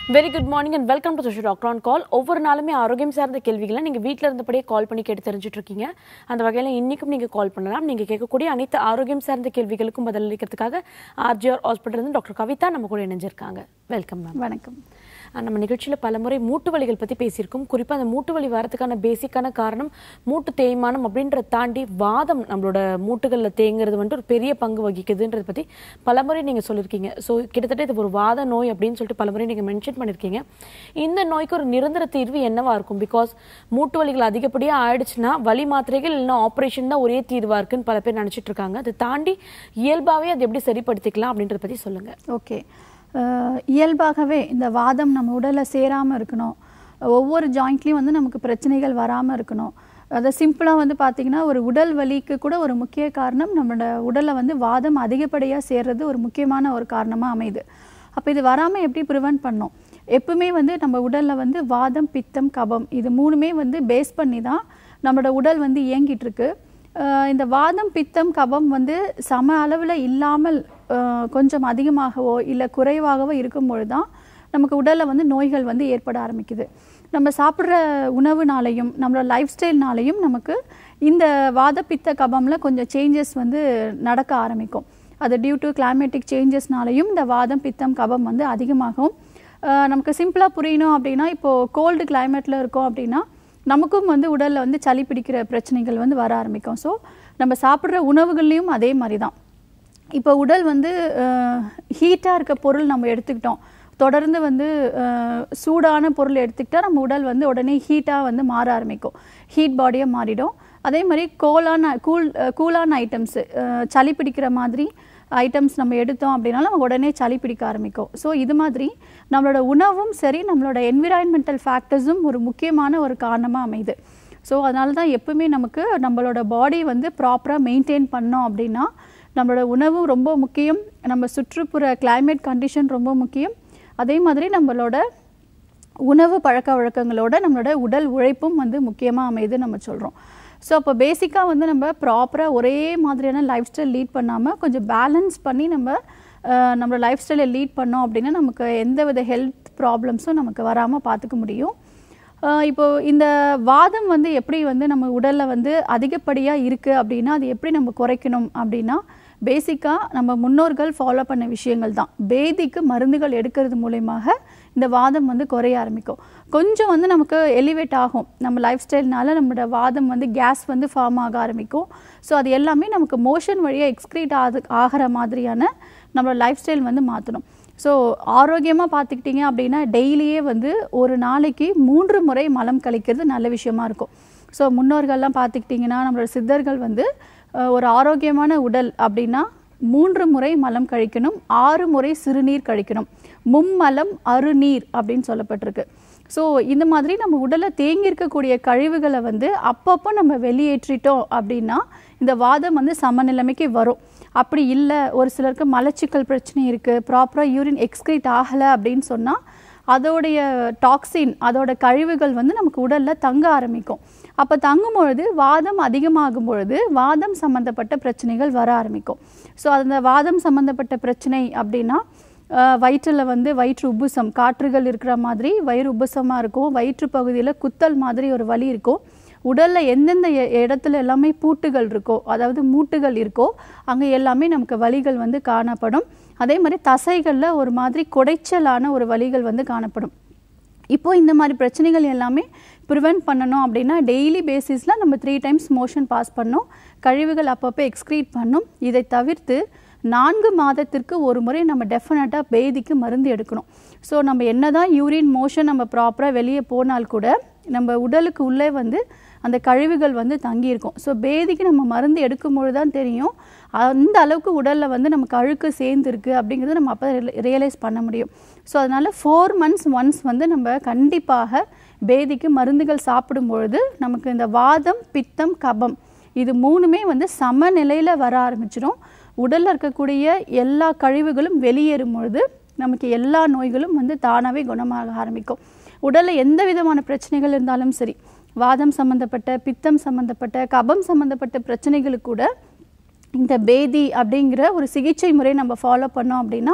Very good morning and welcome to Sushi doctor on call ஒவ்வொரு நாளுமே ஆரோக்கியம் சார்ந்த கேள்விகளை நீங்கள் வீட்டில் இருந்தபடியே கால் பண்ணி கேட்டு தெரிஞ்சுட்டு இருக்கீங்க அந்த வகையில் இன்னைக்கும் நீங்கள் கால் பண்ணலாம் நீங்கள் கேட்கக்கூடிய அனைத்து ஆரோக்கியம் சார்ந்த கேள்விகளுக்கும் பதிலளிக்கிறதுக்காக ஆர்ஜிஆர் ஹாஸ்பிட்டல் இருந்து டாக்டர் கவிதா நம்ம கூட இணைஞ்சிருக்காங்க வெல்கம் மேம் வணக்கம் அஹ் நம்ம நிகழ்ச்சியில் பலமுறை மூட்டு வலிகள் பற்றி பேசியிருக்கோம் குறிப்பாக அந்த மூட்டு வலி வரதுக்கான பேசிக்கான காரணம் மூட்டு தேய்மானம் அப்படின்றத தாண்டி வாதம் நம்மளோட மூட்டுகளில் தேங்குறது வந்துட்டு ஒரு பெரிய பங்கு வகிக்குதுன்றதை பற்றி பலமுறை நீங்கள் சொல்லியிருக்கீங்க ஸோ கிட்டத்தட்ட இது ஒரு வாத நோய் அப்படின்னு சொல்லிட்டு பலமுறை நீங்கள் மென்ஷன் பண்ணியிருக்கீங்க இந்த நோய்க்கு ஒரு நிரந்தர தீர்வு என்னவா இருக்கும் பிகாஸ் மூட்டு வலிகள் அதிகப்படியாக ஆயிடுச்சுன்னா வலி மாத்திரைகள் இல்லைன்னா ஆப்ரேஷன் தான் ஒரே தீர்வாக இருக்குன்னு பல பேர் நினச்சிட்டு இருக்காங்க அதை தாண்டி இயல்பாகவே அதை எப்படி சரிப்படுத்திக்கலாம் அப்படின்றத பற்றி சொல்லுங்கள் ஓகே அஹ், இயல்பாகவே இந்த வாதம் நம்ம உடலில் சேராமல் இருக்கணும் ஒவ்வொரு ஜாயிண்ட்லேயும் வந்து நமக்கு பிரச்சனைகள் வராமல் இருக்கணும் அதை சிம்பிளாக வந்து பார்த்திங்கன்னா ஒரு உடல் வலிக்கு கூட ஒரு முக்கிய காரணம் நம்மளோட உடலில் வந்து வாதம் அதிகப்படியாக சேர்றது ஒரு முக்கியமான ஒரு காரணமாக அமையுது அப்போ இது வராமல் எப்படி ப்ரிவென்ட் பண்ணோம் எப்பவுமே வந்து நம்ம உடலில் வந்து வாதம் பித்தம் கபம் இது மூணுமே வந்து பேஸ் பண்ணி தான் நம்மளோட உடல் வந்து இயங்கிட்டு இருக்கு அஹ் இந்த வாதம் பித்தம் கபம் வந்து சம அளவில் இல்லாமல் அஹ் கொஞ்சம் அதிகமாகவோ இல்லை குறைவாகவோ இருக்கும்பொழுது தான் நமக்கு உடலில் வந்து நோய்கள் வந்து ஏற்பட ஆரம்பிக்குது நம்ம சாப்பிட்ற உணவுனாலையும் நம்மளோட லைஃப் ஸ்டைல்னாலையும் நமக்கு இந்த வாத பித்த கபம்ல கொஞ்சம் சேஞ்சஸ் வந்து நடக்க ஆரம்பிக்கும் அது டியூ டு கிளைமேட்டிக் சேஞ்சஸ்னாலையும் இந்த வாதம் பித்தம் கபம் வந்து அதிகமாகும் அஹ் நமக்கு சிம்பிளாக புரியணும் அப்படின்னா இப்போது கோல்டு கிளைமேட்டில் இருக்கோம் அப்படின்னா நமக்கும் வந்து உடலில் வந்து சளி பிடிக்கிற பிரச்சனைகள் வந்து வர ஆரம்பிக்கும் ஸோ நம்ம சாப்பிட்ற உணவுகள்லையும் அதே மாதிரி தான் இப்போ உடல் வந்து ஹீட்டாக இருக்க பொருள் நம்ம எடுத்துக்கிட்டோம் தொடர்ந்து வந்து அஹ், சூடான பொருள் எடுத்துக்கிட்டால் நம்ம உடல் வந்து உடனே ஹீட்டாக வந்து மாற ஆரம்பிக்கும் ஹீட் பாடியாக மாறிடும் அதே மாதிரி கோலான கூல் கூலான ஐட்டம்ஸு சளி பிடிக்கிற மாதிரி ஐட்டம்ஸ் நம்ம எடுத்தோம் அப்படின்னா நம்ம உடனே சளி பிடிக்க ஆரம்பிக்கும் ஸோ இது மாதிரி நம்மளோட உணவும் சரி நம்மளோட என்விரான்மெண்டல் ஃபேக்டர்ஸும் ஒரு முக்கியமான ஒரு காரணமாக அமையுது ஸோ அதனால தான் எப்பவுமே நமக்கு நம்மளோட பாடி வந்து ப்ராப்பராக மெயின்டைன் பண்ணோம் அப்படின்னா நம்மளோட உணவும் ரொம்ப முக்கியம் நம்ம சுற்றுப்புற climate கண்டிஷன் ரொம்ப முக்கியம் அதே மாதிரி நம்மளோட உணவு பழக்க வழக்கங்களோட நம்மளோட உடல் உழைப்பும் வந்து முக்கியமாக அமையுது நம்ம சொல்கிறோம் ஸோ அப்போ பேசிக்காக வந்து நம்ம ப்ராப்பராக ஒரே மாதிரியான லைஃப் ஸ்டைல் லீட் பண்ணாமல் கொஞ்சம் பேலன்ஸ் பண்ணி நம்ம அஹ், நம்மளோட லைஃப் ஸ்டைலை லீட் பண்ணோம் அப்படின்னா நமக்கு எந்தவித ஹெல்த் ப்ராப்ளம்ஸும் நமக்கு வராமல் பார்த்துக்க முடியும் ஆஹ் இப்போ இந்த வாதம் வந்து எப்படி வந்து நம்ம உடலில் வந்து அதிகப்படியாக இருக்குது அப்படின்னா அது எப்படி நம்ம குறைக்கணும் அப்படின்னா பேசிக்காக நம்ம முன்னோர்கள் ஃபாலோ பண்ண விஷயங்கள் தான் பேதிக்கு மருந்துகள் எடுக்கிறது மூலயமாக இந்த வாதம் வந்து குறைய ஆரம்பிக்கும் கொஞ்சம் வந்து நமக்கு எலிவேட் ஆகும் நம்ம லைஃப் ஸ்டைல்னால நம்மளோட வாதம் வந்து கேஸ் வந்து ஃபார்ம் ஆக ஆரம்பிக்கும் ஸோ அது எல்லாமே நமக்கு மோஷன் வழியாக எக்ஸ்க்ரீட் ஆகுது ஆகிற மாதிரியான நம்மளோட லைஃப் ஸ்டைல் வந்து மாற்றணும் ஸோ ஆரோக்கியமாக பார்த்துக்கிட்டிங்க அப்படின்னா டெய்லியே வந்து ஒரு நாளைக்கு மூன்று முறை மலம் கழிக்கிறது நல்ல விஷயமா இருக்கும் ஸோ முன்னோர்கள்லாம் பார்த்துக்கிட்டிங்கன்னா நம்மளோட சித்தர்கள் வந்து அஹ், ஒரு ஆரோக்கியமான உடல் அப்படின்னா மூன்று முறை மலம் கழிக்கணும் ஆறு முறை சிறுநீர் கழிக்கணும் மும்மலம் அருநீர் அப்படின்னு சொல்லப்பட்டிருக்கு ஸோ இந்த மாதிரி நம்ம உடலில் தேங்கி இருக்கக்கூடிய கழிவுகளை வந்து அப்பப்போ நம்ம வெளியேற்றிட்டோம் அப்படின்னா இந்த வாதம் வந்து சமநிலைமைக்கு வரும் அப்படி இல்லை ஒரு சிலருக்கு மலச்சிக்கல் பிரச்சனை இருக்குது ப்ராப்பராக யூரின் எக்ஸ்க்ரீட் ஆகலை அப்படின்னு சொன்னால் அதோடைய டாக்ஸின் அதோட கழிவுகள் வந்து நமக்கு உடலில் தங்க ஆரம்பிக்கும் அப்போ தங்கும் பொழுது வாதம் அதிகமாகும் பொழுது வாதம் சம்மந்தப்பட்ட பிரச்சனைகள் வர ஆரம்பிக்கும் ஸோ அந்த வாதம் சம்மந்தப்பட்ட பிரச்சனை அப்படின்னா வயிற்றில் வந்து வயிற்று உப்புசம் காற்றுகள் இருக்கிற மாதிரி வயிறு உப்புசமாக இருக்கும் வயிற்று பகுதியில் குத்தல் மாதிரி ஒரு வலி இருக்கும் உடலில் எந்தெந்த இ- இடத்துல எல்லாமே பூட்டுகள் இருக்கோ அதாவது மூட்டுகள் இருக்கோ அங்கே எல்லாமே நமக்கு வலிகள் வந்து காணப்படும் அதே மாதிரி தசைகளில் ஒரு மாதிரி குடைச்சலான ஒரு வலிகள் வந்து காணப்படும் இப்போ இந்த மாதிரி பிரச்சனைகள் எல்லாமே ப்ரிவென்ட் பண்ணணும் அப்படின்னா டெய்லி பேசிஸில் நம்ம த்ரீ டைம்ஸ் மோஷன் பாஸ் பண்ணணும் கழிவுகள் அப்பப்போ எக்ஸ்க்ரீட் பண்ணும் இதை தவிர்த்து நான்கு மாதத்திற்கு ஒரு முறை நம்ம டெஃபினட்டாக பேதிக்கு மருந்து எடுக்கணும் ஸோ நம்ம என்னதான் யூரின் மோஷன் நம்ம ப்ராப்பராக வெளியே போனால் கூட நம்ம உடலுக்கு உள்ளே வந்து அந்த கழிவுகள் வந்து தங்கியிருக்கும் ஸோ பேதிக்கு நம்ம மருந்து எடுக்கும்பொழுது தான் தெரியும் அந்த அளவுக்கு உடலில் வந்து நமக்கு அழுக்கு சேர்ந்துருக்கு அப்படிங்கிறத நம்ம அப்போ ரியலைஸ் பண்ண முடியும் ஸோ அதனால் ஃபோர் மந்த்ஸ் ஒன்ஸ் வந்து நம்ம கண்டிப்பாக பேதிக்கு மருந்துகள் சாப்பிடும் பொழுது நமக்கு இந்த வாதம் பித்தம் கபம் இது மூணுமே வந்து சமநிலையில் வர ஆரம்பிச்சிடும் உடலில் இருக்கக்கூடிய எல்லா கழிவுகளும் வெளியேறும் பொழுது நமக்கு எல்லா நோய்களும் வந்து தானாகவே குணமாக ஆரம்பிக்கும் உடலில் எந்த விதமான பிரச்சனைகள் இருந்தாலும் சரி வாதம் சம்மந்தப்பட்ட பித்தம் சம்மந்தப்பட்ட கபம் சம்மந்தப்பட்ட பிரச்சனைகளுக்கு கூட இந்த பேதி அப்படிங்கிற ஒரு சிகிச்சை முறை நம்ம ஃபாலோ பண்ணோம் அப்படின்னா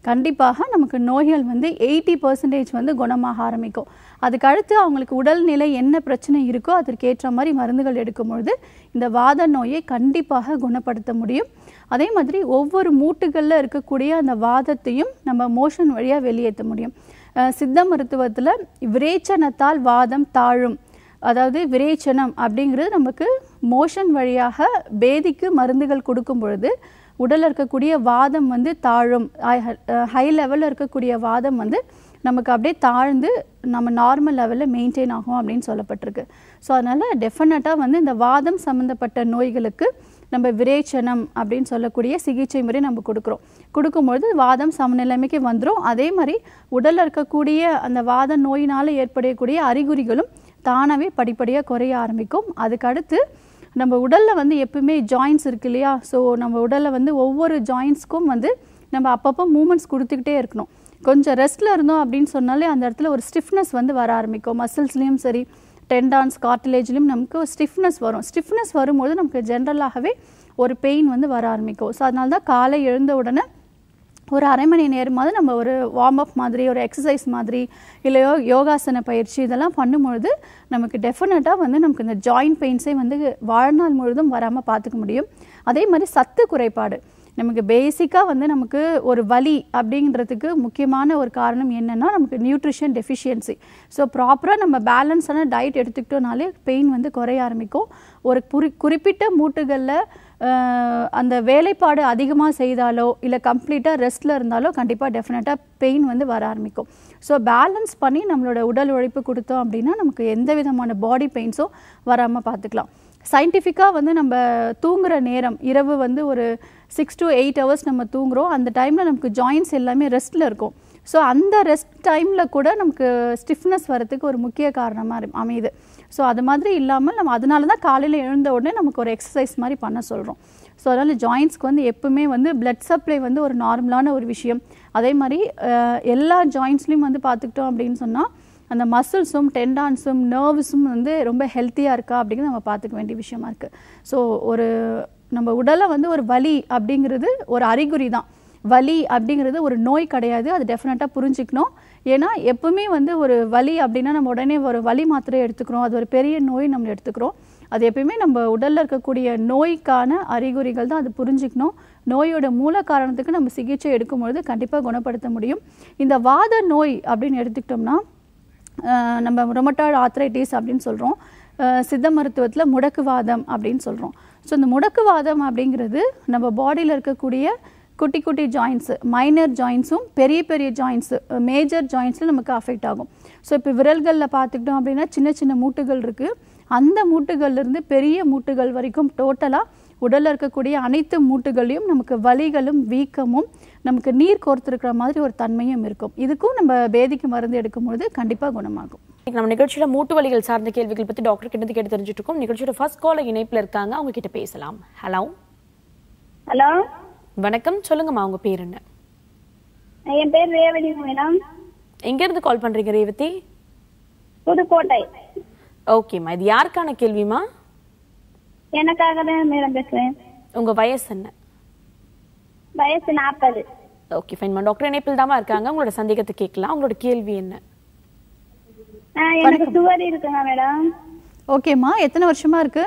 கண்டிப்பாக நமக்கு நோய்கள் வந்து எயிட்டி பர்சன்டேஜ் வந்து குணமாக ஆரம்பிக்கும் அதுக்கு அடுத்து அவங்களுக்கு உடல்நிலை என்ன பிரச்சனை இருக்கோ அதற்கேற்ற மாதிரி மருந்துகள் எடுக்கும் பொழுது இந்த வாத நோயை கண்டிப்பாக குணப்படுத்த முடியும் அதே மாதிரி ஒவ்வொரு மூட்டுகளில் இருக்கக்கூடிய அந்த வாதத்தையும் நம்ம மோஷன் வழியாக வெளியேற்ற முடியும் அஹ் சித்த மருத்துவத்தில் விரேச்சனத்தால் வாதம் தாழும் அதாவது விரேச்சனம் அப்படிங்கிறது நமக்கு மோஷன் வழியாக பேதிக்கு மருந்துகள் கொடுக்கும் பொழுது உடலில் இருக்கக்கூடிய வாதம் வந்து தாழும் ஹை லெவலில் இருக்கக்கூடிய வாதம் வந்து நமக்கு அப்படியே தாழ்ந்து நம்ம நார்மல் லெவலில் மெயின்டைன் ஆகும் அப்படின்னு சொல்லப்பட்டிருக்கு ஸோ அதனால் டெஃபினட்டாக வந்து இந்த வாதம் சம்மந்தப்பட்ட நோய்களுக்கு நம்ம விரேச்சனம் அப்படின்னு சொல்லக்கூடிய சிகிச்சை முறை நம்ம கொடுக்குறோம் கொடுக்கும்பொழுது வாதம் சமநிலைமைக்கு வந்துடும் அதே மாதிரி உடலில் இருக்கக்கூடிய அந்த வாத நோயினால் ஏற்படக்கூடிய அறிகுறிகளும் தானாகவே படிப்படியாக குறைய ஆரம்பிக்கும் அதுக்கு அடுத்து நம்ம உடலில் வந்து எப்பவுமே ஜாயின்ஸ் இருக்கு இல்லையா ஸோ நம்ம உடலில் வந்து ஒவ்வொரு ஜாயின்ஸ்க்கும் வந்து நம்ம அப்பப்போ மூமெண்ட்ஸ் கொடுத்துக்கிட்டே இருக்கணும் கொஞ்சம் ரெஸ்ட்டில் இருந்தோம் அப்படின்னு சொன்னாலே அந்த இடத்துல ஒரு ஸ்டிஃப்னஸ் வந்து வர ஆரம்பிக்கும் மசில்ஸ்லேயும் சரி டெண்டான்ஸ் கார்டிலேஜ்லேயும் நமக்கு ஸ்டிஃப்னஸ் வரும் ஸ்டிஃப்னஸ் வரும்போது நமக்கு ஜென்ரலாகவே ஒரு பெயின் வந்து வர ஆரம்பிக்கும் ஸோ அதனால தான் காலை எழுந்த உடனே ஒரு அரை மணி நேரமாவது நம்ம ஒரு வார்ம் அப் மாதிரி ஒரு எக்ஸசைஸ் மாதிரி இல்லை யோ யோகாசன பயிற்சி இதெல்லாம் பண்ணும்பொழுது நமக்கு டெஃபினட்டாக வந்து நமக்கு இந்த ஜாயிண்ட் பெயின்ஸே வந்து வாழ்நாள் முழுதும் வராமல் பார்த்துக்க முடியும் அதே மாதிரி சத்து குறைபாடு நமக்கு பேசிக்காக வந்து நமக்கு ஒரு வலி அப்படின்றதுக்கு முக்கியமான ஒரு காரணம் என்னென்னா நமக்கு நியூட்ரிஷன் டெஃபிஷியன்சி ஸோ ப்ராப்பராக நம்ம பேலன்ஸான டயட் எடுத்துக்கிட்டோனாலே பெயின் வந்து குறைய ஆரம்பிக்கும் ஒரு குறி குறிப்பிட்ட மூட்டுகளில் அஹ், அந்த வேலைப்பாடு அதிகமாக செய்தாலோ இல்லை கம்ப்ளீட்டாக ரெஸ்ட்டில் இருந்தாலோ கண்டிப்பாக டெஃபினட்டாக பெயின் வந்து வர ஆரம்பிக்கும் ஸோ பேலன்ஸ் பண்ணி நம்மளோட உடல் உழைப்பு கொடுத்தோம் அப்படின்னா நமக்கு எந்த விதமான பாடி பெயின்ஸும் வராமல் பார்த்துக்கலாம் சயின்டிஃபிக்காக வந்து நம்ம தூங்குற நேரம் இரவு வந்து ஒரு சிக்ஸ் to எயிட் ஹவர்ஸ் நம்ம தூங்குறோம் அந்த டைமில் நமக்கு ஜாயின்ஸ் எல்லாமே ரெஸ்ட்டில் இருக்கும் ஸோ அந்த ரெஸ்ட் டைமில் கூட நமக்கு ஸ்டிஃப்னஸ் வரதுக்கு ஒரு முக்கிய காரணமாக அமையுது ஸோ அது மாதிரி இல்லாமல் நம்ம அதனால தான் காலையில் எழுந்த உடனே நமக்கு ஒரு எக்ஸசைஸ் மாதிரி பண்ண சொல்கிறோம் ஸோ அதனால் ஜாயின்ஸ்க்கு வந்து எப்பவுமே வந்து blood சப்ளை வந்து ஒரு நார்மலான ஒரு விஷயம் அதே மாதிரி அஹ், எல்லா ஜாயின்ஸ்லையும் வந்து பார்த்துக்கிட்டோம் அப்படின்னு சொன்னால் அந்த மசில்ஸும் டெண்டான்ஸும் நர்வ்ஸும் வந்து ரொம்ப ஹெல்த்தியாக இருக்கா அப்படிங்கிறது நம்ம பார்த்துக்க வேண்டிய விஷயமா இருக்குது ஸோ ஒரு நம்ம உடலை வந்து ஒரு வலி அப்படிங்கிறது ஒரு அறிகுறி தான் வலி அப்படிங்கிறது ஒரு நோய் கிடையாது அது டெஃபினட்டாக புரிஞ்சுக்கணும் ஏன்னா எப்பவுமே வந்து ஒரு வலி அப்படின்னா நம்ம உடனே ஒரு வலி மாத்திரை எடுத்துக்கிறோம் அது ஒரு பெரிய நோய் நம்ம எடுத்துக்கிறோம் அது எப்பயுமே நம்ம உடலில் இருக்கக்கூடிய நோய்க்கான அறிகுறிகள் தான் அது புரிஞ்சுக்கணும் நோயோட மூல காரணத்துக்கு நம்ம சிகிச்சை எடுக்கும் பொழுது கண்டிப்பாக குணப்படுத்த முடியும் இந்த வாத நோய் அப்படின்னு எடுத்துக்கிட்டோம்னா அஹ் நம்ம ரொமட்டாய்டு ஆர்த்ரைட்டிஸ் அப்படின்னு சொல்கிறோம் சித்த மருத்துவத்தில் முடக்குவாதம் அப்படின்னு சொல்கிறோம் ஸோ இந்த முடக்குவாதம் அப்படிங்கிறது நம்ம பாடியில் இருக்கக்கூடிய குட்டி குட்டி ஜாயின்ஸு மைனர் ஜாயின்ஸும் பெரிய பெரிய ஜாயின்ஸு மேஜர் ஜாயின்ஸில் நமக்கு அஃபெக்ட் ஆகும் ஸோ இப்போ விரல்களில் பார்த்துக்கிட்டோம் அப்படின்னா சின்ன சின்ன மூட்டுகள் இருக்குது அந்த மூட்டுகள்ல இருந்து பெரிய மூட்டுகள் வரைக்கும் டோட்டலாக உடலில் இருக்கக்கூடிய அனைத்து மூட்டுகளையும் நமக்கு வலிகளும் வீக்கமும் நமக்கு நீர் கோர்த்துருக்கிற மாதிரி ஒரு தன்மையும் இருக்கும் இதுக்கும் நம்ம பேதிக்கு மருந்து எடுக்கும் பொழுது கண்டிப்பாக குணமாகும் இன்னைக்கு நம்ம நிகழ்ச்சியில மூட்டு வலிகள் சார்ந்த கேள்விகள் பத்தி டாக்டர் கிட்ட இருந்து கேட்டு தெரிஞ்சுட்டு இருக்கோம் நிகழ்ச்சியோட ஃபர்ஸ்ட் கால இணைப்புல இருக்காங்க அவங்க கிட்ட பேசலாம் ஹலோ ஹலோ வணக்கம் சொல்லுங்கம்மா உங்க பேர் என்ன என் பேர் ரேவதி மேடம் எங்க இருந்து கால் பண்றீங்க ரேவதி புதுக்கோட்டை ஓகேம்மா இது யாருக்கான கேள்விமா எனக்காக தான் மேடம் பேசுறேன் உங்க வயசு என்ன வயசு நாற்பது ஓகே ஃபைன்மா டாக்டர் இணைப்பில் தாமா இருக்காங்க உங்களோட சந்தேகத்தை கேட்கலாம் உங்களோட கேள்வி என்ன எனக்கு சுவர் இருக்குங்க மேடம் ஓகேம்மா எத்தனை வருஷமா இருக்கு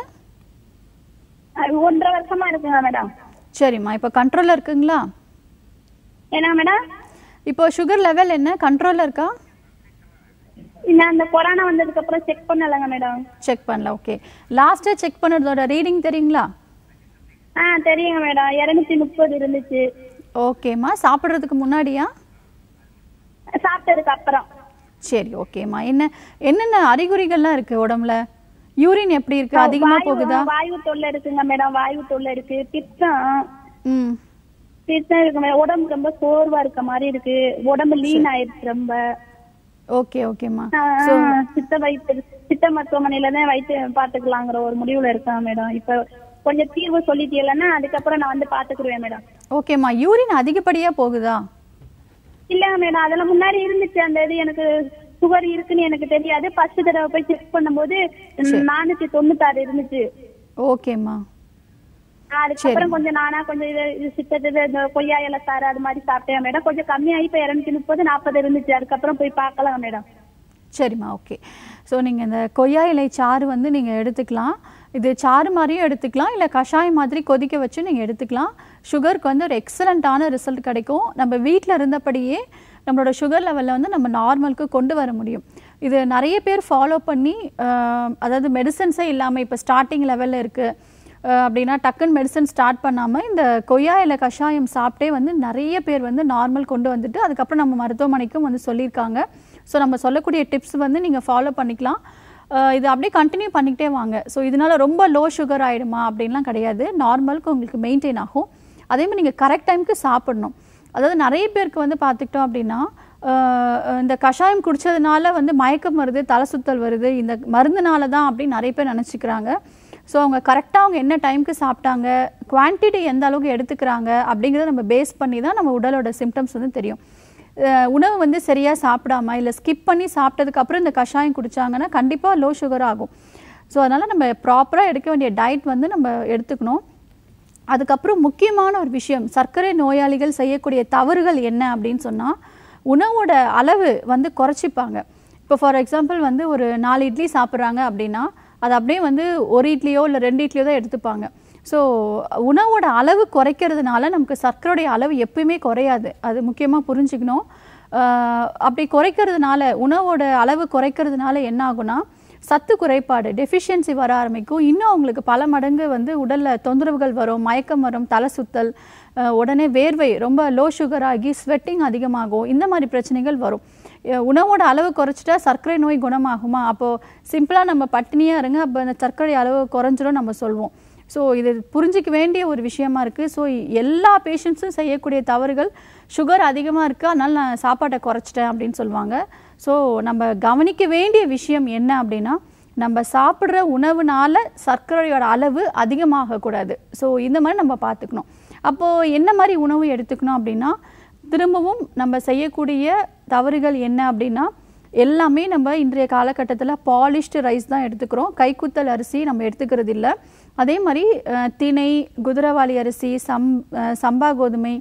அது ஒன்றரை வருஷமா இருக்குங்க மேடம் சரிம்மா இப்போ கண்ட்ரோலில் இருக்குங்களா என்ன மேடம் இப்போ சுகர் லெவல் என்ன கண்ட்ரோலில் இருக்கா நான் அந்த கொரோனா வந்ததுக்கு அப்புறம் செக் பண்ணலங்க மேடம் செக் பண்ணல ஓகே லாஸ்ட்டாக செக் பண்ணதோட ரீடிங் தெரியுங்களா ஆ தெரியுங்க மேடம் இருநூத்தி முப்பது இருந்துச்சு ஓகேம்மா சாப்பிட்றதுக்கு முன்னாடியா சாப்பிட்டதுக்கு அப்புறம் சரி ஓகேம்மா என்ன என்னென்ன அறிகுறிகள்லாம் இருக்கு உடம்புல யூரின் எப்படி இருக்கு அதிகமா வாயு- போகுதா வாயு தொல்லை இருக்குங்க மேடம் வாயு தொல்லை இருக்கு பித்தம் ம் பித்தம் இருக்கு மேடம் உடம்பு ரொம்ப சோர்வா இருக்க மாதிரி இருக்கு உடம்பு லீன் ஆயிடுச்சு ரொம்ப ஓகே ஓகேம்மா ஆஹ் சித்த வைத்திய சித்த மருத்துவமனையில தான் வைத்து பாத்துக்கலாங்கிற ஒரு முடிவுல இருக்கேன் மேடம் இப்ப கொஞ்சம் தீர்வு சொல்லிட்டீங்கன்னா அதுக்கப்புறம் நான் வந்து பாத்துக்கிடுவேன் மேடம் ஓகேம்மா யூரின் அதிகப்படியா போகுதா இல்லங்க மேடம் அதெல்லாம் முன்னாடி இருந்துச்சு அந்த இது எனக்கு சுகர் இருக்குன்னு எனக்கு தெரியாது ஃபர்ஸ்ட் தடவை போய் செக் பண்ணும்போது நானூத்தி தொண்ணூத்தாறு இருந்துச்சு ஓகேம்மா அதுக்கப்புறம் கொஞ்சம் நானா கொஞ்சம் இது இது சித்தது இந்த கொய்யா இலை சாறு அது மாதிரி சாப்பிட்டேன் மேடம் கொஞ்சம் கம்மியாகி இப்போ இரநூத்தி முப்பது நாற்பது இருந்துச்சு அதுக்கப்புறம் போய் பார்க்கலாம் மேடம் சரிம்மா ஓகே ஸோ நீங்கள் இந்த கொய்யா இலை சாறு வந்து நீங்கள் எடுத்துக்கலாம் இது சாறு மாதிரியும் எடுத்துக்கலாம் இல்லை கஷாயம் மாதிரி கொதிக்க வச்சு நீங்கள் எடுத்துக்கலாம் சுகருக்கு வந்து ஒரு எக்ஸலண்ட்டான ரிசல்ட் கிடைக்கும் நம்ம வீட்டில் இருந்தபடியே நம்மளோட சுகர் லெவலில் வந்து நம்ம நார்மலுக்கு கொண்டு வர முடியும் இது நிறைய பேர் ஃபாலோ பண்ணி ஆஹ், அதாவது மெடிசன்ஸே இல்லாமல் இப்போ ஸ்டார்டிங் லெவலில் இருக்குது அஹ் அப்படின்னா டக்குன்னு மெடிசன் ஸ்டார்ட் பண்ணாமல் இந்த கொய்யா இலை கஷாயம் சாப்பிட்டே வந்து நிறைய பேர் வந்து நார்மல் கொண்டு வந்துட்டு அதுக்கப்புறம் நம்ம மருத்துவமனைக்கும் வந்து சொல்லியிருக்காங்க ஸோ நம்ம சொல்லக்கூடிய டிப்ஸ் வந்து நீங்கள் ஃபாலோ பண்ணிக்கலாம் அஹ் இது அப்படியே கண்டினியூ பண்ணிக்கிட்டே வாங்க ஸோ இதனால ரொம்ப லோ சுகர் ஆகிடுமா அப்படின்லாம் கிடையாது நார்மலுக்கு உங்களுக்கு மெயின்டைன் ஆகும் அதே மாதிரி நீங்கள் கரெக்ட் டைமுக்கு சாப்பிடணும் அதாவது நிறைய பேருக்கு வந்து பார்த்துக்கிட்டோம் அப்படின்னா அஹ் இந்த கஷாயம் குடிச்சதுனால வந்து மயக்கம் வருது தலை சுத்தல் வருது இந்த மருந்துனால தான் அப்படின்னு நிறைய பேர் நினச்சிக்கிறாங்க ஸோ அவங்க கரெக்டாக அவங்க என்ன டைமுக்கு சாப்பிட்டாங்க குவான்டிட்டி எந்த அளவுக்கு எடுத்துக்கிறாங்க அப்படிங்கிறத நம்ம பேஸ் பண்ணி தான் நம்ம உடலோட சிம்டம்ஸ் வந்து தெரியும் அஹ் உணவு வந்து சரியாக சாப்பிடாம இல்லை ஸ்கிப் பண்ணி சாப்பிட்டதுக்கு அப்புறம் இந்த கஷாயம் குடிச்சாங்கன்னா கண்டிப்பாக லோ சுகர் ஆகும் ஸோ அதனால் நம்ம ப்ராப்பராக எடுக்க வேண்டிய டயட் வந்து நம்ம எடுத்துக்கணும் அதுக்கப்புறம் முக்கியமான ஒரு விஷயம் சர்க்கரை நோயாளிகள் செய்யக்கூடிய தவறுகள் என்ன அப்படின்னு சொன்னால் உணவோட அளவு வந்து குறைச்சிப்பாங்க இப்போ ஃபார் எக்ஸாம்பிள் வந்து ஒரு நாலு இட்லி சாப்பிட்றாங்க அப்படின்னா அது அப்படியே வந்து ஒரு இட்லியோ இல்லை ரெண்டு இட்லியோ தான் எடுத்துப்பாங்க ஸோ உணவோட அளவு குறைக்கிறதுனால நமக்கு சர்க்கரையுடைய அளவு எப்பயுமே குறையாது அது முக்கியமாக புரிஞ்சுக்கணும் ஆஹ் அப்படி குறைக்கிறதுனால உணவோட அளவு குறைக்கிறதுனால என்ன ஆகும்னா சத்து குறைபாடு டெஃபிஷியன்சி வர ஆரம்பிக்கும் இன்னும் அவங்களுக்கு பல மடங்கு வந்து உடல்ல தொந்தரவுகள் வரும் மயக்கம் வரும் தலை சுத்தல் அஹ் உடனே வேர்வை ரொம்ப லோ சுகர் ஆகி ஸ்வெட்டிங் அதிகமாகும் இந்த மாதிரி பிரச்சனைகள் வரும் அஹ் உணவோட அளவு குறைச்சிட்டா சர்க்கரை நோய் குணமாகுமா அப்போது சிம்பிளாக நம்ம பட்டினியாக இருங்க அப்போ அந்த சர்க்கரை அளவு குறைஞ்சிரும் நம்ம சொல்வோம் ஸோ இது புரிஞ்சிக்க வேண்டிய ஒரு விஷயமா இருக்குது ஸோ எல்லா பேஷண்ட்ஸும் செய்யக்கூடிய தவறுகள் சுகர் அதிகமாக இருக்குது அதனால் நான் சாப்பாட்டை குறைச்சிட்டேன் அப்படின்னு சொல்லுவாங்க ஸோ நம்ம கவனிக்க வேண்டிய விஷயம் என்ன அப்படின்னா நம்ம சாப்பிட்ற உணவுனால சர்க்கரையோட அளவு அதிகமாகக்கூடாது ஸோ இந்த மாதிரி நம்ம பார்த்துக்கணும் அப்போது என்ன மாதிரி உணவு எடுத்துக்கணும் அப்படின்னா திரும்பவும் நம்ம செய்யக்கூடிய தவறுகள் என்ன அப்படின்னா எல்லாமே நம்ம இன்றைய காலகட்டத்தில் பாலிஷ்டு ரைஸ் தான் எடுத்துக்கிறோம் கைக்குத்தல் அரிசி நம்ம எடுத்துக்கிறது இல்லை அதே மாதிரி அஹ், திணை குதிரவாளி அரிசி சம் அஹ், சம்பா கோதுமை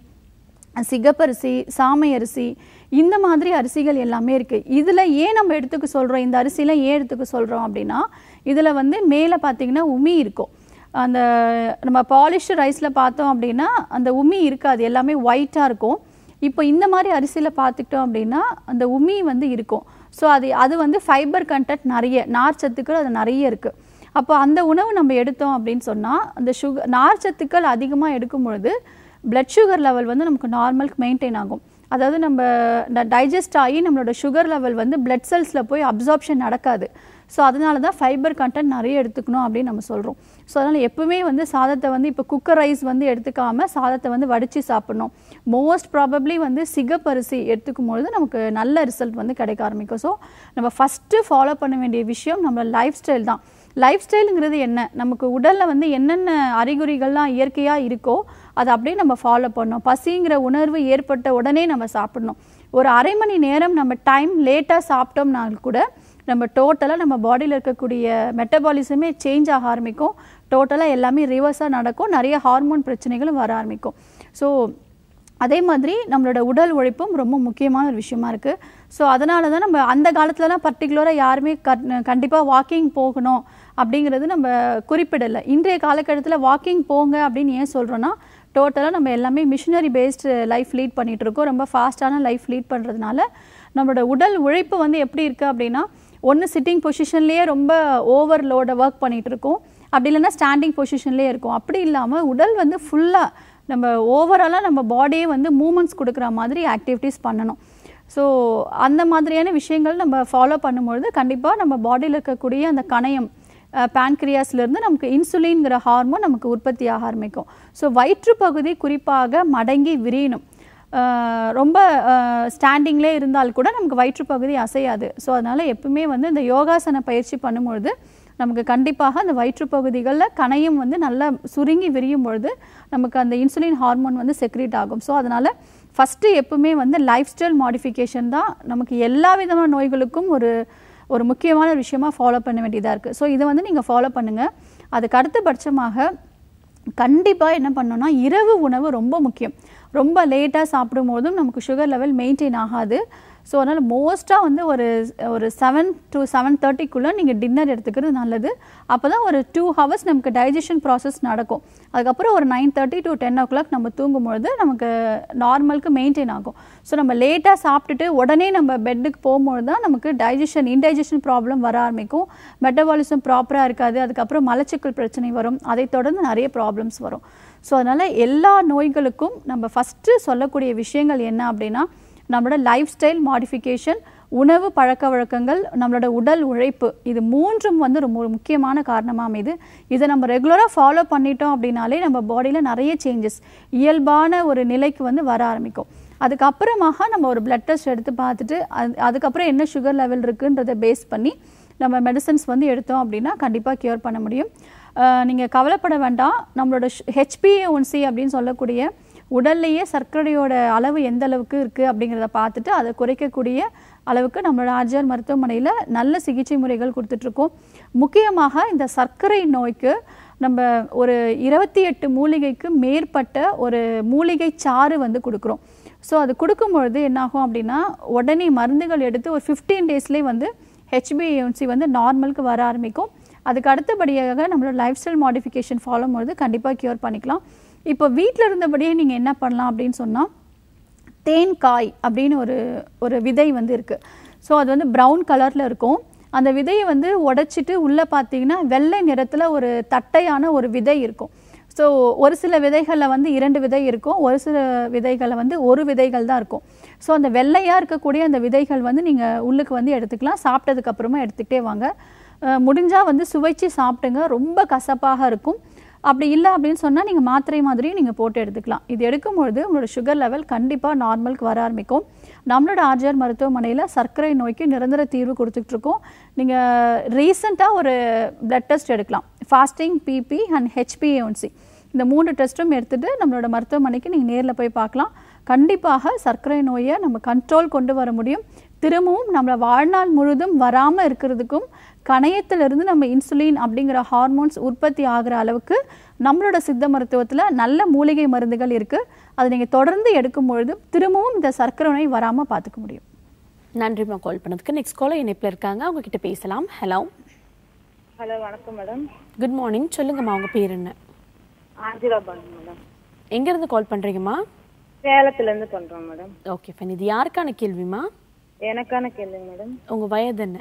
சிகப்பரிசி சாமை அரிசி இந்த மாதிரி அரிசிகள் எல்லாமே இருக்குது இதில் ஏன் நம்ம எடுத்துக்க சொல்கிறோம் இந்த அரிசியில் ஏன் எடுத்துக்க சொல்கிறோம் அப்படின்னா இதில் வந்து மேலே பார்த்தீங்கன்னா உமி இருக்கும் அந்த நம்ம பாலிஷ்டு ரைஸில் பார்த்தோம் அப்படின்னா அந்த உமி இருக்காது எல்லாமே ஒயிட்டாக இருக்கும் இப்போ இந்த மாதிரி அரிசியில் பார்த்துக்கிட்டோம் அப்படின்னா அந்த உமி வந்து இருக்கும் ஸோ அது அது வந்து ஃபைபர் கண்டென்ட் நிறைய நார் சத்துக்கள் அது நிறைய இருக்குது அப்போ அந்த உணவு நம்ம எடுத்தோம் அப்படின்னு சொன்னால் அந்த சுகர் நார் சத்துக்கள் அதிகமாக எடுக்கும் பொழுது பிளட் சுகர் லெவல் வந்து நமக்கு நார்மலுக்கு மெயின்டைன் ஆகும் அதாவது நம்ம டைஜஸ்ட் ஆகி நம்மளோட சுகர் லெவல் வந்து பிளட் செல்ஸில் போய் அப்சார்ப்ஷன் நடக்காது ஸோ அதனால தான் ஃபைபர் கண்டென்ட் நிறைய எடுத்துக்கணும் அப்படின்னு நம்ம சொல்கிறோம் ஸோ அதனால் எப்பவுமே வந்து சாதத்தை வந்து இப்போ குக்கர் ரைஸ் வந்து எடுத்துக்காமல் சாதத்தை வந்து வடித்து சாப்பிடணும் மோஸ்ட் ப்ராபப்ளி வந்து சிகப்பரிசி எடுத்துக்கும் பொழுது நமக்கு நல்ல ரிசல்ட் வந்து கிடைக்க ஆரம்பிக்கும் ஸோ நம்ம ஃபஸ்ட்டு ஃபாலோ பண்ண வேண்டிய விஷயம் நம்ம லைஃப் ஸ்டைல் தான் லைஃப் ஸ்டைலுங்கிறது என்ன நமக்கு உடலில் வந்து என்னென்ன அறிகுறிகள்லாம் இயற்கையாக இருக்கோ அதை அப்படியே நம்ம ஃபாலோ பண்ணணும் பசிங்கிற உணர்வு ஏற்பட்ட உடனே நம்ம சாப்பிடணும் ஒரு அரை மணி நேரம் நம்ம டைம் லேட்டாக சாப்பிட்டோம்னா கூட நம்ம டோட்டலாக நம்ம பாடியில் இருக்கக்கூடிய மெட்டபாலிசமே சேஞ்ச் ஆக ஆரம்பிக்கும் டோட்டலாக எல்லாமே ரிவர்ஸாக நடக்கும் நிறைய ஹார்மோன் பிரச்சனைகளும் வர ஆரம்பிக்கும் ஸோ அதே மாதிரி நம்மளோட உடல் உழைப்பும் ரொம்ப முக்கியமான ஒரு விஷயமா இருக்குது ஸோ அதனால தான் நம்ம அந்த காலத்துலலாம் பர்டிகுலராக யாருமே கண்டிப்பாக வாக்கிங் போகணும் அப்படிங்கிறது நம்ம குறிப்பிடலை இன்றைய காலகட்டத்தில் வாக்கிங் போங்க அப்படின்னு ஏன் சொல்கிறோன்னா டோட்டலாக நம்ம எல்லாமே மிஷினரி பேஸ்டு லைஃப் லீட் பண்ணிகிட்டு இருக்கோம் ரொம்ப ஃபாஸ்ட்டான லைஃப் லீட் பண்ணுறதுனால நம்மளோட உடல் உழைப்பு வந்து எப்படி இருக்குது அப்படின்னா ஒன்று சிட்டிங் பொசிஷன்லேயே ரொம்ப ஓவர்லோட ஒர்க் பண்ணிகிட்டு இருக்கோம் அப்படி இல்லைன்னா ஸ்டாண்டிங் பொசிஷன்லேயே இருக்கும் அப்படி இல்லாமல் உடல் வந்து ஃபுல்லாக நம்ம ஓவராலாக நம்ம பாடியே வந்து மூமெண்ட்ஸ் கொடுக்குற மாதிரி ஆக்டிவிட்டீஸ் பண்ணணும் ஸோ அந்த மாதிரியான விஷயங்கள் நம்ம ஃபாலோ பண்ணும்பொழுது கண்டிப்பாக நம்ம பாடியில் இருக்கக்கூடிய அந்த கணையம் பேன்க்ரியாஸ்லேருந்து நமக்கு இன்சுலின்ங்கிற ஹார்மோன் நமக்கு உற்பத்தி ஆக ஆரம்பிக்கும் ஸோ வயிற்று பகுதி குறிப்பாக மடங்கி விரியணும் அஹ் ரொம்ப ஸ்டாண்டிங்லே இருந்தால் கூட நமக்கு வயிற்றுப்பகுதி அசையாது ஸோ அதனால் எப்பவுமே வந்து இந்த யோகாசன பயிற்சி பண்ணும்பொழுது நமக்கு கண்டிப்பாக அந்த வயிற்றுப்பகுதிகளில் கணையம் வந்து நல்லா சுருங்கி விரியும் பொழுது நமக்கு அந்த இன்சுலின் ஹார்மோன் வந்து செக்ரேட் ஆகும் ஸோ அதனால் ஃபஸ்ட்டு எப்பவுமே வந்து லைஃப் ஸ்டைல் மாடிஃபிகேஷன் தான் நமக்கு எல்லா விதமான நோய்களுக்கும் ஒரு ஒரு முக்கியமான விஷயமா ஃபாலோ பண்ண வேண்டியதாக இருக்குது ஸோ இதை வந்து நீங்கள் ஃபாலோ பண்ணுங்கள் அதுக்கு அடுத்தபட்சமாக கண்டிப்பாக என்ன பண்ணணும்னா இரவு உணவு ரொம்ப முக்கியம் ரொம்ப லேட்டாக சாப்பிடும் போதும் நமக்கு சுகர் லெவல் மெயின்டைன் ஆகாது ஸோ அதனால் மோஸ்ட்டாக வந்து ஒரு ஒரு செவன் டு செவன் தேர்ட்டிக்குள்ளே நீங்கள் டின்னர் எடுத்துக்கிறது நல்லது அப்போ தான் ஒரு டூ ஹவர்ஸ் நமக்கு டைஜஷன் ப்ராசஸ் நடக்கும் அதுக்கப்புறம் ஒரு nine thirty to ten o'clock நம்ம தூங்கும்பொழுது நமக்கு நார்மலுக்கு மெயின்டைன் ஆகும் ஸோ நம்ம லேட்டாக சாப்பிட்டுட்டு உடனே நம்ம பெட்டுக்கு போகும்போது தான் நமக்கு டைஜஷன் இன்டைஜஷன் ப்ராப்ளம் வர ஆரம்பிக்கும் மெட்டபாலிசம் ப்ராப்பராக இருக்காது அதுக்கப்புறம் மலச்சிக்கல் பிரச்சனை வரும் அதை தொடர்ந்து நிறைய ப்ராப்ளம்ஸ் வரும் ஸோ அதனால் எல்லா நோய்களுக்கும் நம்ம ஃபஸ்ட்டு சொல்லக்கூடிய விஷயங்கள் என்ன அப்படின்னா நம்மளோட லைஃப் ஸ்டைல் மாடிஃபிகேஷன் உணவு பழக்க வழக்கங்கள் நம்மளோட உடல் உழைப்பு இது மூன்றும் வந்து ரொம்ப ஒரு முக்கியமான காரணமாக அமைது இதை நம்ம ரெகுலராக ஃபாலோ பண்ணிட்டோம் அப்படின்னாலே நம்ம பாடியில் நிறைய சேஞ்சஸ் இயல்பான ஒரு நிலைக்கு வந்து வர ஆரம்பிக்கும் அதுக்கப்புறமாக நம்ம ஒரு பிளட் டெஸ்ட் எடுத்து பார்த்துட்டு அது அதுக்கப்புறம் என்ன சுகர் லெவல் இருக்குன்றதை பேஸ் பண்ணி நம்ம மெடிசன்ஸ் வந்து எடுத்தோம் அப்படின்னா கண்டிப்பாக க்யூர் பண்ண முடியும் நீங்கள் கவலைப்பட வேண்டாம் நம்மளோட ஹெச்பிஏஒன்சி அப்படின்னு சொல்லக்கூடிய உடல்லையே சர்க்கரையோட அளவு எந்த அளவுக்கு இருக்குது அப்படிங்கிறத பார்த்துட்டு அதை குறைக்கக்கூடிய அளவுக்கு நம்மளோட ஆர்ஜிஆர் மருத்துவமனையில் நல்ல சிகிச்சை முறைகள் கொடுத்துட்ருக்கோம் முக்கியமாக இந்த சர்க்கரை நோய்க்கு நம்ம ஒரு இருபத்தி எட்டு மூலிகைக்கு மேற்பட்ட ஒரு மூலிகை சாறு வந்து கொடுக்குறோம் ஸோ அது கொடுக்கும்பொழுது என்னாகும் அப்படின்னா உடனே மருந்துகள் எடுத்து ஒரு ஃபிஃப்டீன் டேஸ்லேயே வந்து ஹெச்பிஏஒன்சி வந்து நார்மலுக்கு வர ஆரம்பிக்கும் அதுக்கு அடுத்தபடியாக நம்மளோட லைஃப் ஸ்டைல் மாடிஃபிகேஷன் ஃபாலோ பண்ணுறது கண்டிப்பாக க்யூர் பண்ணிக்கலாம் இப்போ வீட்டில் இருந்தபடியே நீங்கள் என்ன பண்ணலாம் அப்படின்னு சொன்னால் தேன்காய் அப்படின்னு ஒரு ஒரு விதை வந்து இருக்குது ஸோ அது வந்து ப்ரௌன் கலரில் இருக்கும் அந்த விதையை வந்து உடைச்சிட்டு உள்ளே பார்த்தீங்கன்னா வெள்ளை நிறத்தில் ஒரு தட்டையான ஒரு விதை இருக்கும் ஸோ ஒரு சில விதைகளில் வந்து இரண்டு விதை இருக்கும் ஒரு சில விதைகளில் வந்து ஒரு விதைகள் தான் இருக்கும் ஸோ அந்த வெள்ளையாக இருக்கக்கூடிய அந்த விதைகள் வந்து நீங்கள் உள்ளுக்கு வந்து எடுத்துக்கலாம் சாப்பிட்டதுக்கு அப்புறமா எடுத்துக்கிட்டே வாங்க முடிஞ்சால் வந்து சுவைச்சு சாப்பிட்டுங்க ரொம்ப கசப்பாக இருக்கும் அப்படி இல்லை அப்படின்னு சொன்னால் நீங்கள் மாத்திரை மாதிரியும் நீங்கள் போட்டு எடுத்துக்கலாம் இது எடுக்கும்பொழுது உங்களோட சுகர் லெவல் கண்டிப்பாக நார்மலுக்கு வர ஆரம்பிக்கும் நம்மளோட ஆர்ஜிஆர் மருத்துவமனையில் சர்க்கரை நோய்க்கு நிரந்தர தீர்வு கொடுத்துட்ருக்கோம் நீங்கள் ரீசெண்டாக ஒரு பிளட் டெஸ்ட் எடுக்கலாம் ஃபாஸ்டிங் பிபி அண்ட் ஹெச்பிஏஒன்சி இந்த மூணு டெஸ்ட்டும் எடுத்துகிட்டு நம்மளோட மருத்துவமனைக்கு நீங்கள் நேரில் போய் பார்க்கலாம் கண்டிப்பாக சர்க்கரை நோயை நம்ம கண்ட்ரோல் கொண்டு வர முடியும் திரும்பவும் நம்மளை வாழ்நாள் முழுதும் வராமல் இருக்கிறதுக்கும் கணையத்திலிருந்து நம்ம இன்சுலின் அப்படிங்கிற ஹார்மோன்ஸ் உற்பத்தி ஆகிற அளவுக்கு நம்மளோட சித்த மருத்துவத்தில் நல்ல மூலிகை மருந்துகள் இருக்குது அதை நீங்கள் தொடர்ந்து எடுக்கும் பொழுது திரும்பவும் இந்த சர்க்கரை நோய் வராமல் பார்த்துக்க முடியும் நன்றிம்மா கால் பண்ணதுக்கு நெக்ஸ்ட் காலர் இணைப்பில் இருக்காங்க அவங்க கிட்ட பேசலாம் ஹலோ ஹலோ வணக்கம் மேடம் குட் மார்னிங் சொல்லுங்கம்மா உங்க பேர் என்ன ஆஞ்சிலா பானு மேடம் எங்கேருந்து கால் பண்ணுறீங்கம்மா சேலத்துலேருந்து பண்ணுறோம் மேடம் ஓகே ஃபைன் இது யாருக்கான கேள்விமா எனக்கான கேள்வி மேடம் உங்கள் வயது என்ன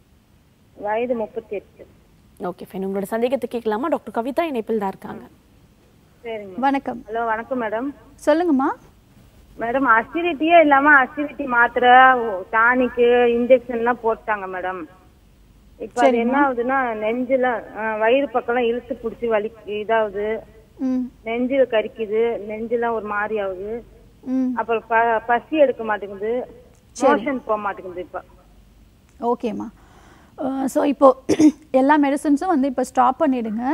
வயது முப்பத்தி எட்டு ஓகே ஃபைன் உங்களோட சந்தேகத்தை கேட்கலாமா டாக்டர் கவிதா இணைப்பில் தான் இருக்காங்க சரிங்க வணக்கம் ஹலோ வணக்கம் மேடம் சொல்லுங்கம்மா மேடம் அசிடிட்டியே இல்லாமல் அசிடிட்டி மாத்திரை டானிக்கு இன்ஜெக்ஷன்லாம் போட்டாங்க மேடம் இப்போ அது என்ன ஆகுதுன்னா நெஞ்சில அஹ், வயிறு பக்கம்லாம் இழுத்து பிடிச்சி வலி இதாகுது ம் நெஞ்சு கரிக்குது நெஞ்செல்லாம் ஒரு மாதிரி ஆகுது ம் அப்புறம் ப பசி எடுக்க மாட்டேங்குது மோஷன் போக மாட்டேங்குது இப்போ ஓகேம்மா ஸோ இப்போது எல்லா மெடிசன்ஸும் வந்து இப்போ ஸ்டாப் பண்ணிடுங்க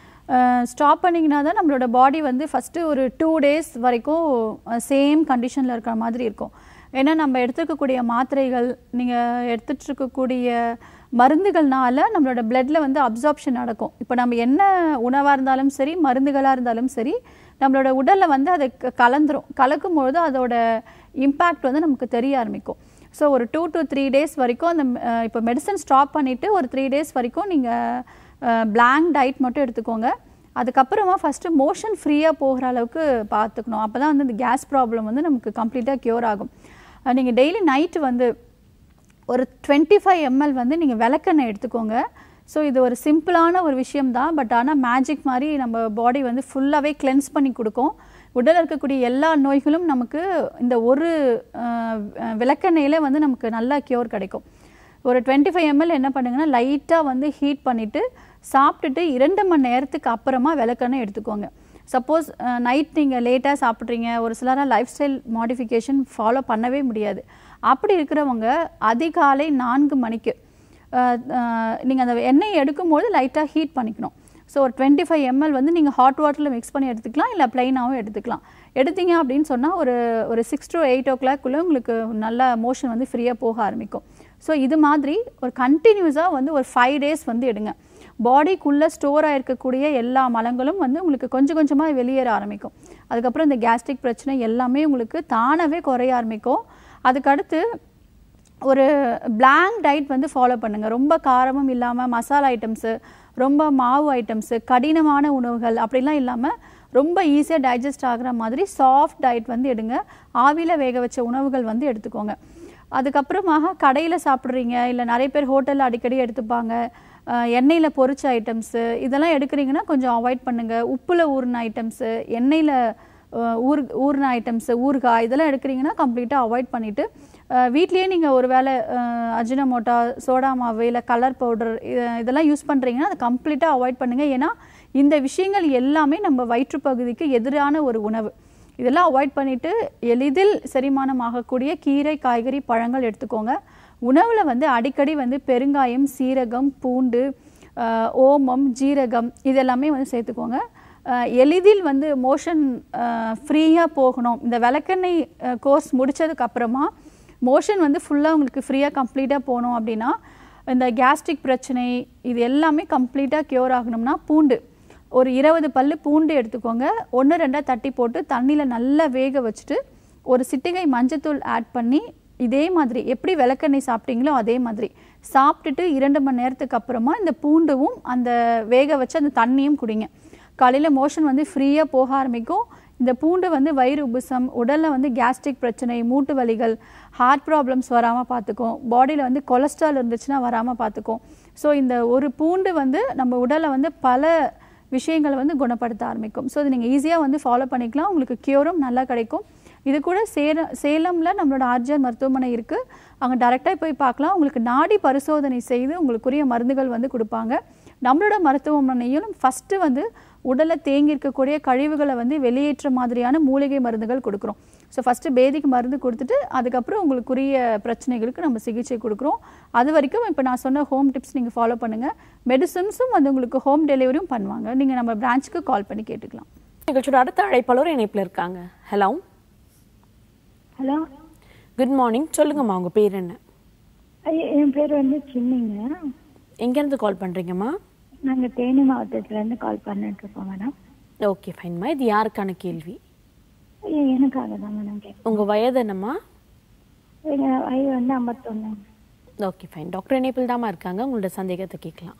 ஸ்டாப் பண்ணிங்கன்னா தான் நம்மளோட பாடி வந்து ஃபஸ்ட்டு ஒரு டூ டேஸ் வரைக்கும் சேம் கண்டிஷனில் இருக்கிற மாதிரி இருக்கும் ஏன்னா நம்ம எடுத்துக்கக்கூடிய மாத்திரைகள் நீங்கள் எடுத்துட்டு இருக்கக்கூடிய மருந்துகள்னால நம்மளோட பிளட்ல வந்து அப்சார்ப்ஷன் நடக்கும் இப்போ நம்ம என்ன உணவாக இருந்தாலும் சரி மருந்துகளாக இருந்தாலும் சரி நம்மளோட உடலில் வந்து அதை க- கலந்துரும் கலக்கும் பொழுது அதோட இம்பேக்ட் வந்து நமக்கு தெரிய ஆரம்பிக்கும் ஸோ ஒரு டூ to த்ரீ டேஸ் வரைக்கும் அந்த அஹ், இப்போ மெடிசன் ஸ்டாப் பண்ணிவிட்டு ஒரு த்ரீ டேஸ் வரைக்கும் நீங்கள் blank டயட் மட்டும் எடுத்துக்கோங்க அதுக்கப்புறமா ஃபஸ்ட்டு மோஷன் ஃப்ரீயாக போகிற அளவுக்கு பார்த்துக்கணும் அப்போ தான் வந்து இந்த கேஸ் ப்ராப்ளம் வந்து நமக்கு கம்ப்ளீட்டாக க்யூர் ஆகும் நீங்கள் டெய்லி நைட்டு வந்து ஒரு டுவெண்ட்டி ஃபைவ் எம்எல் வந்து நீங்கள் விளக்கெண்ணெய் எடுத்துக்கோங்க ஸோ இது ஒரு சிம்பிளான ஒரு விஷயம் தான் பட் ஆனால் மேஜிக் மாதிரி நம்ம பாடி வந்து ஃபுல்லாகவே கிளென்ஸ் பண்ணி கொடுக்கும் உடலில் இருக்கக்கூடிய எல்லா நோய்களும் நமக்கு இந்த ஒரு அஹ், அஹ், விளக்கெண்ணெயில வந்து நமக்கு நல்லா க்யூர் கிடைக்கும் ஒரு டுவெண்ட்டி ஃபைவ் எம்எல் என்ன பண்ணுங்கன்னா லைட்டாக வந்து ஹீட் பண்ணிவிட்டு சாப்பிட்டுட்டு இரண்டு மணி நேரத்துக்கு அப்புறமா விளக்கெண்ணெய் எடுத்துக்கோங்க சப்போஸ் நைட் நீங்கள் லேட்டாக சாப்பிட்றீங்க ஒரு சிலராக லைஃப் ஸ்டைல் மாடிஃபிகேஷன் ஃபாலோ பண்ணவே முடியாது அப்படி இருக்கிறவங்க அதிகாலை நான்கு மணிக்கு நீங்கள் அந்த எண்ணெயை எடுக்கும்போது லைட்டாக ஹீட் பண்ணிக்கணும் ஸோ ஒரு டுவெண்ட்டி ஃபைவ் எம்எல் வந்து நீங்கள் ஹாட் வாட்டரில் மிக்ஸ் பண்ணி எடுத்துக்கலாம் இல்லை ப்ளைனாகவும் எடுத்துக்கலாம் எடுத்தீங்க அப்படின்னு சொன்னால் ஒரு ஒரு சிக்ஸ் to எயிட் ஓ கிளாக்குள்ளே உங்களுக்கு நல்ல மோஷன் வந்து ஃப்ரீயாக போக ஆரம்பிக்கும் ஸோ இது மாதிரி ஒரு கண்டினியூஸாக வந்து ஒரு ஃபைவ் டேஸ் வந்து எடுங்க பாடிக்குள்ளே ஸ்டோர் ஆயிருக்கக்கூடிய எல்லா மலங்களும் வந்து உங்களுக்கு கொஞ்சம் கொஞ்சமாக வெளியேற ஆரம்பிக்கும் அதுக்கப்புறம் இந்த கேஸ்ட்ரிக் பிரச்சனை எல்லாமே உங்களுக்கு தானாகவே குறைய ஆரம்பிக்கும் அதுக்கடுத்து ஒரு blank டயட் வந்து ஃபாலோ பண்ணுங்க ரொம்ப காரமும் இல்லாமல் மசாலா ஐட்டம்ஸு ரொம்ப மாவு ஐட்டம்ஸு கடினமான உணவுகள் அப்படிலாம் இல்லாமல் ரொம்ப ஈஸியாக டைஜஸ்ட் ஆகுற மாதிரி சாஃப்ட் டயட் வந்து எடுங்க ஆவியில் வேக வச்ச உணவுகள் வந்து எடுத்துக்கோங்க அதுக்கப்புறமாக கடையில் சாப்பிட்றீங்க இல்லை நிறைய பேர் ஹோட்டலில் அடிக்கடி எடுத்துப்பாங்க அஹ் எண்ணெயில் பொரிச்ச ஐட்டம்ஸு இதெல்லாம் எடுக்கிறீங்கன்னா கொஞ்சம் அவாய்ட் பண்ணுங்கள் உப்பில் ஊறின ஐட்டம்ஸு எண்ணெயில் அஹ் ஊர் ஊறின ஐட்டம்ஸு ஊறுகாய் இதெல்லாம் எடுக்கிறீங்கன்னா கம்ப்ளீட்டாக அவாய்ட் பண்ணிவிட்டு வீட்லேயே நீங்கள் ஒரு வேளை அஜினமோட்டா சோடா மாவு இல்லை கலர் பவுடர் இதெல்லாம் யூஸ் பண்ணுறீங்கன்னா அதை கம்ப்ளீட்டாக அவாய்ட் பண்ணுங்கள் ஏன்னா இந்த விஷயங்கள் எல்லாமே நம்ம வயிற்றுப்பகுதிக்கு எதிரான ஒரு உணவு இதெல்லாம் அவாய்ட் பண்ணிவிட்டு எளிதில் செரிமானம் ஆகக்கூடிய கீரை காய்கறி பழங்கள் எடுத்துக்கோங்க உணவில் வந்து அடிக்கடி வந்து பெருங்காயம் சீரகம் பூண்டு அஹ் ஓமம் ஜீரகம் இதெல்லாமே வந்து சேர்த்துக்கோங்க அஹ் எளிதில் வந்து மோஷன் ஃப்ரீயாக போகணும் இந்த விளக்கெண்ணெய் கோர்ஸ் முடிச்சதுக்கு அப்புறமா மோஷன் வந்து ஃபுல்லாக உங்களுக்கு ஃப்ரீயாக கம்ப்ளீட்டாக போகணும் அப்படின்னா இந்த கேஸ்ட்ரிக் பிரச்சனை இது எல்லாமே கம்ப்ளீட்டாக க்யூர் ஆகணும்னா பூண்டு ஒரு இருபது பல்லு பூண்டு எடுத்துக்கோங்க ஒன்று ரெண்டாக தட்டி போட்டு தண்ணியில் நல்லா வேக வச்சுட்டு ஒரு சிட்டிகை மஞ்சத்தூள் ஆட் பண்ணி இதே மாதிரி எப்படி விளக்கெண்ணெய் சாப்பிட்டீங்களோ அதே மாதிரி சாப்பிட்டுட்டு இரண்டு மணி நேரத்துக்கு அப்புறமா இந்த பூண்டுவும் அந்த வேக வச்சு அந்த தண்ணியும் குடிங்க காலையில் மோஷன் வந்து ஃப்ரீயாக போக ஆரம்பிக்கும் இந்த பூண்டு வந்து வயிறு உபுசம் உடலில் வந்து கேஸ்ட்ரிக் பிரச்சனை மூட்டு வலிகள் ஹார்ட் ப்ராப்ளம்ஸ் வராமல் பார்த்துக்கும் பாடியில் வந்து கொலஸ்ட்ரால் இருந்துச்சுன்னா வராமல் பார்த்துக்கும் ஸோ இந்த ஒரு பூண்டு வந்து நம்ம உடலை வந்து பல விஷயங்களை வந்து குணப்படுத்த ஆரம்பிக்கும் ஸோ இது நீங்கள் ஈஸியாக வந்து ஃபாலோ பண்ணிக்கலாம் உங்களுக்கு க்யூரும் நல்லா கிடைக்கும் இது கூட சேர சேலமில் நம்மளோட ஆர்ஜிஆர் மருத்துவமனை இருக்குது அங்கே டேரெக்டாக போய் பார்க்கலாம் உங்களுக்கு நாடி பரிசோதனை செய்து உங்களுக்குரிய மருந்துகள் வந்து கொடுப்பாங்க நம்மளோட மருத்துவமனையிலும் ஃபஸ்ட்டு வந்து உடலை தேங்கி இருக்கக்கூடிய கழிவுகளை வந்து வெளியேற்ற மாதிரியான மூலிகை மருந்துகள் கொடுக்குறோம் ஸோ ஃபஸ்ட்டு பேதிக்கு மருந்து கொடுத்துட்டு அதுக்கப்புறம் உங்களுக்குரிய பிரச்சனைகளுக்கு நம்ம சிகிச்சை கொடுக்குறோம் அது வரைக்கும் இப்போ நான் சொன்ன ஹோம் டிப்ஸ் நீங்கள் ஃபாலோ பண்ணுங்கள் மெடிசன்ஸும் வந்து உங்களுக்கு ஹோம் டெலிவரியும் பண்ணுவாங்க நீங்கள் நம்ம பிரான்ச்சுக்கு கால் பண்ணி கேட்டுக்கலாம் நிகழ்ச்சியோட அடுத்த அழைப்பாளர் இணைப்பில் இருக்காங்க ஹலோ ஹலோ குட் மார்னிங் சொல்லுங்கம்மா உங்க பேர் என்ன ஐயா, என் பேர் வந்து சின்னிங்க எங்கேருந்து கால் பண்றீங்கம்மா நாங்க தேனி மாவட்டத்துல இருந்து கால் பண்ணிட்டு இருக்கோம் மேடம் ஓகே ஃபைன்மா இது யாருக்கான கேள்வி ஐயா, எனக்காக தான் மேடம் கேட்க உங்க வயது என்னம்மா எங்க வயது வந்து ஐம்பத்தொன்னு ஓகே ஃபைன் டாக்டர் இணைப்பில் தாம்மா இருக்காங்க உங்களோட சந்தேகத்தை கேட்கலாம்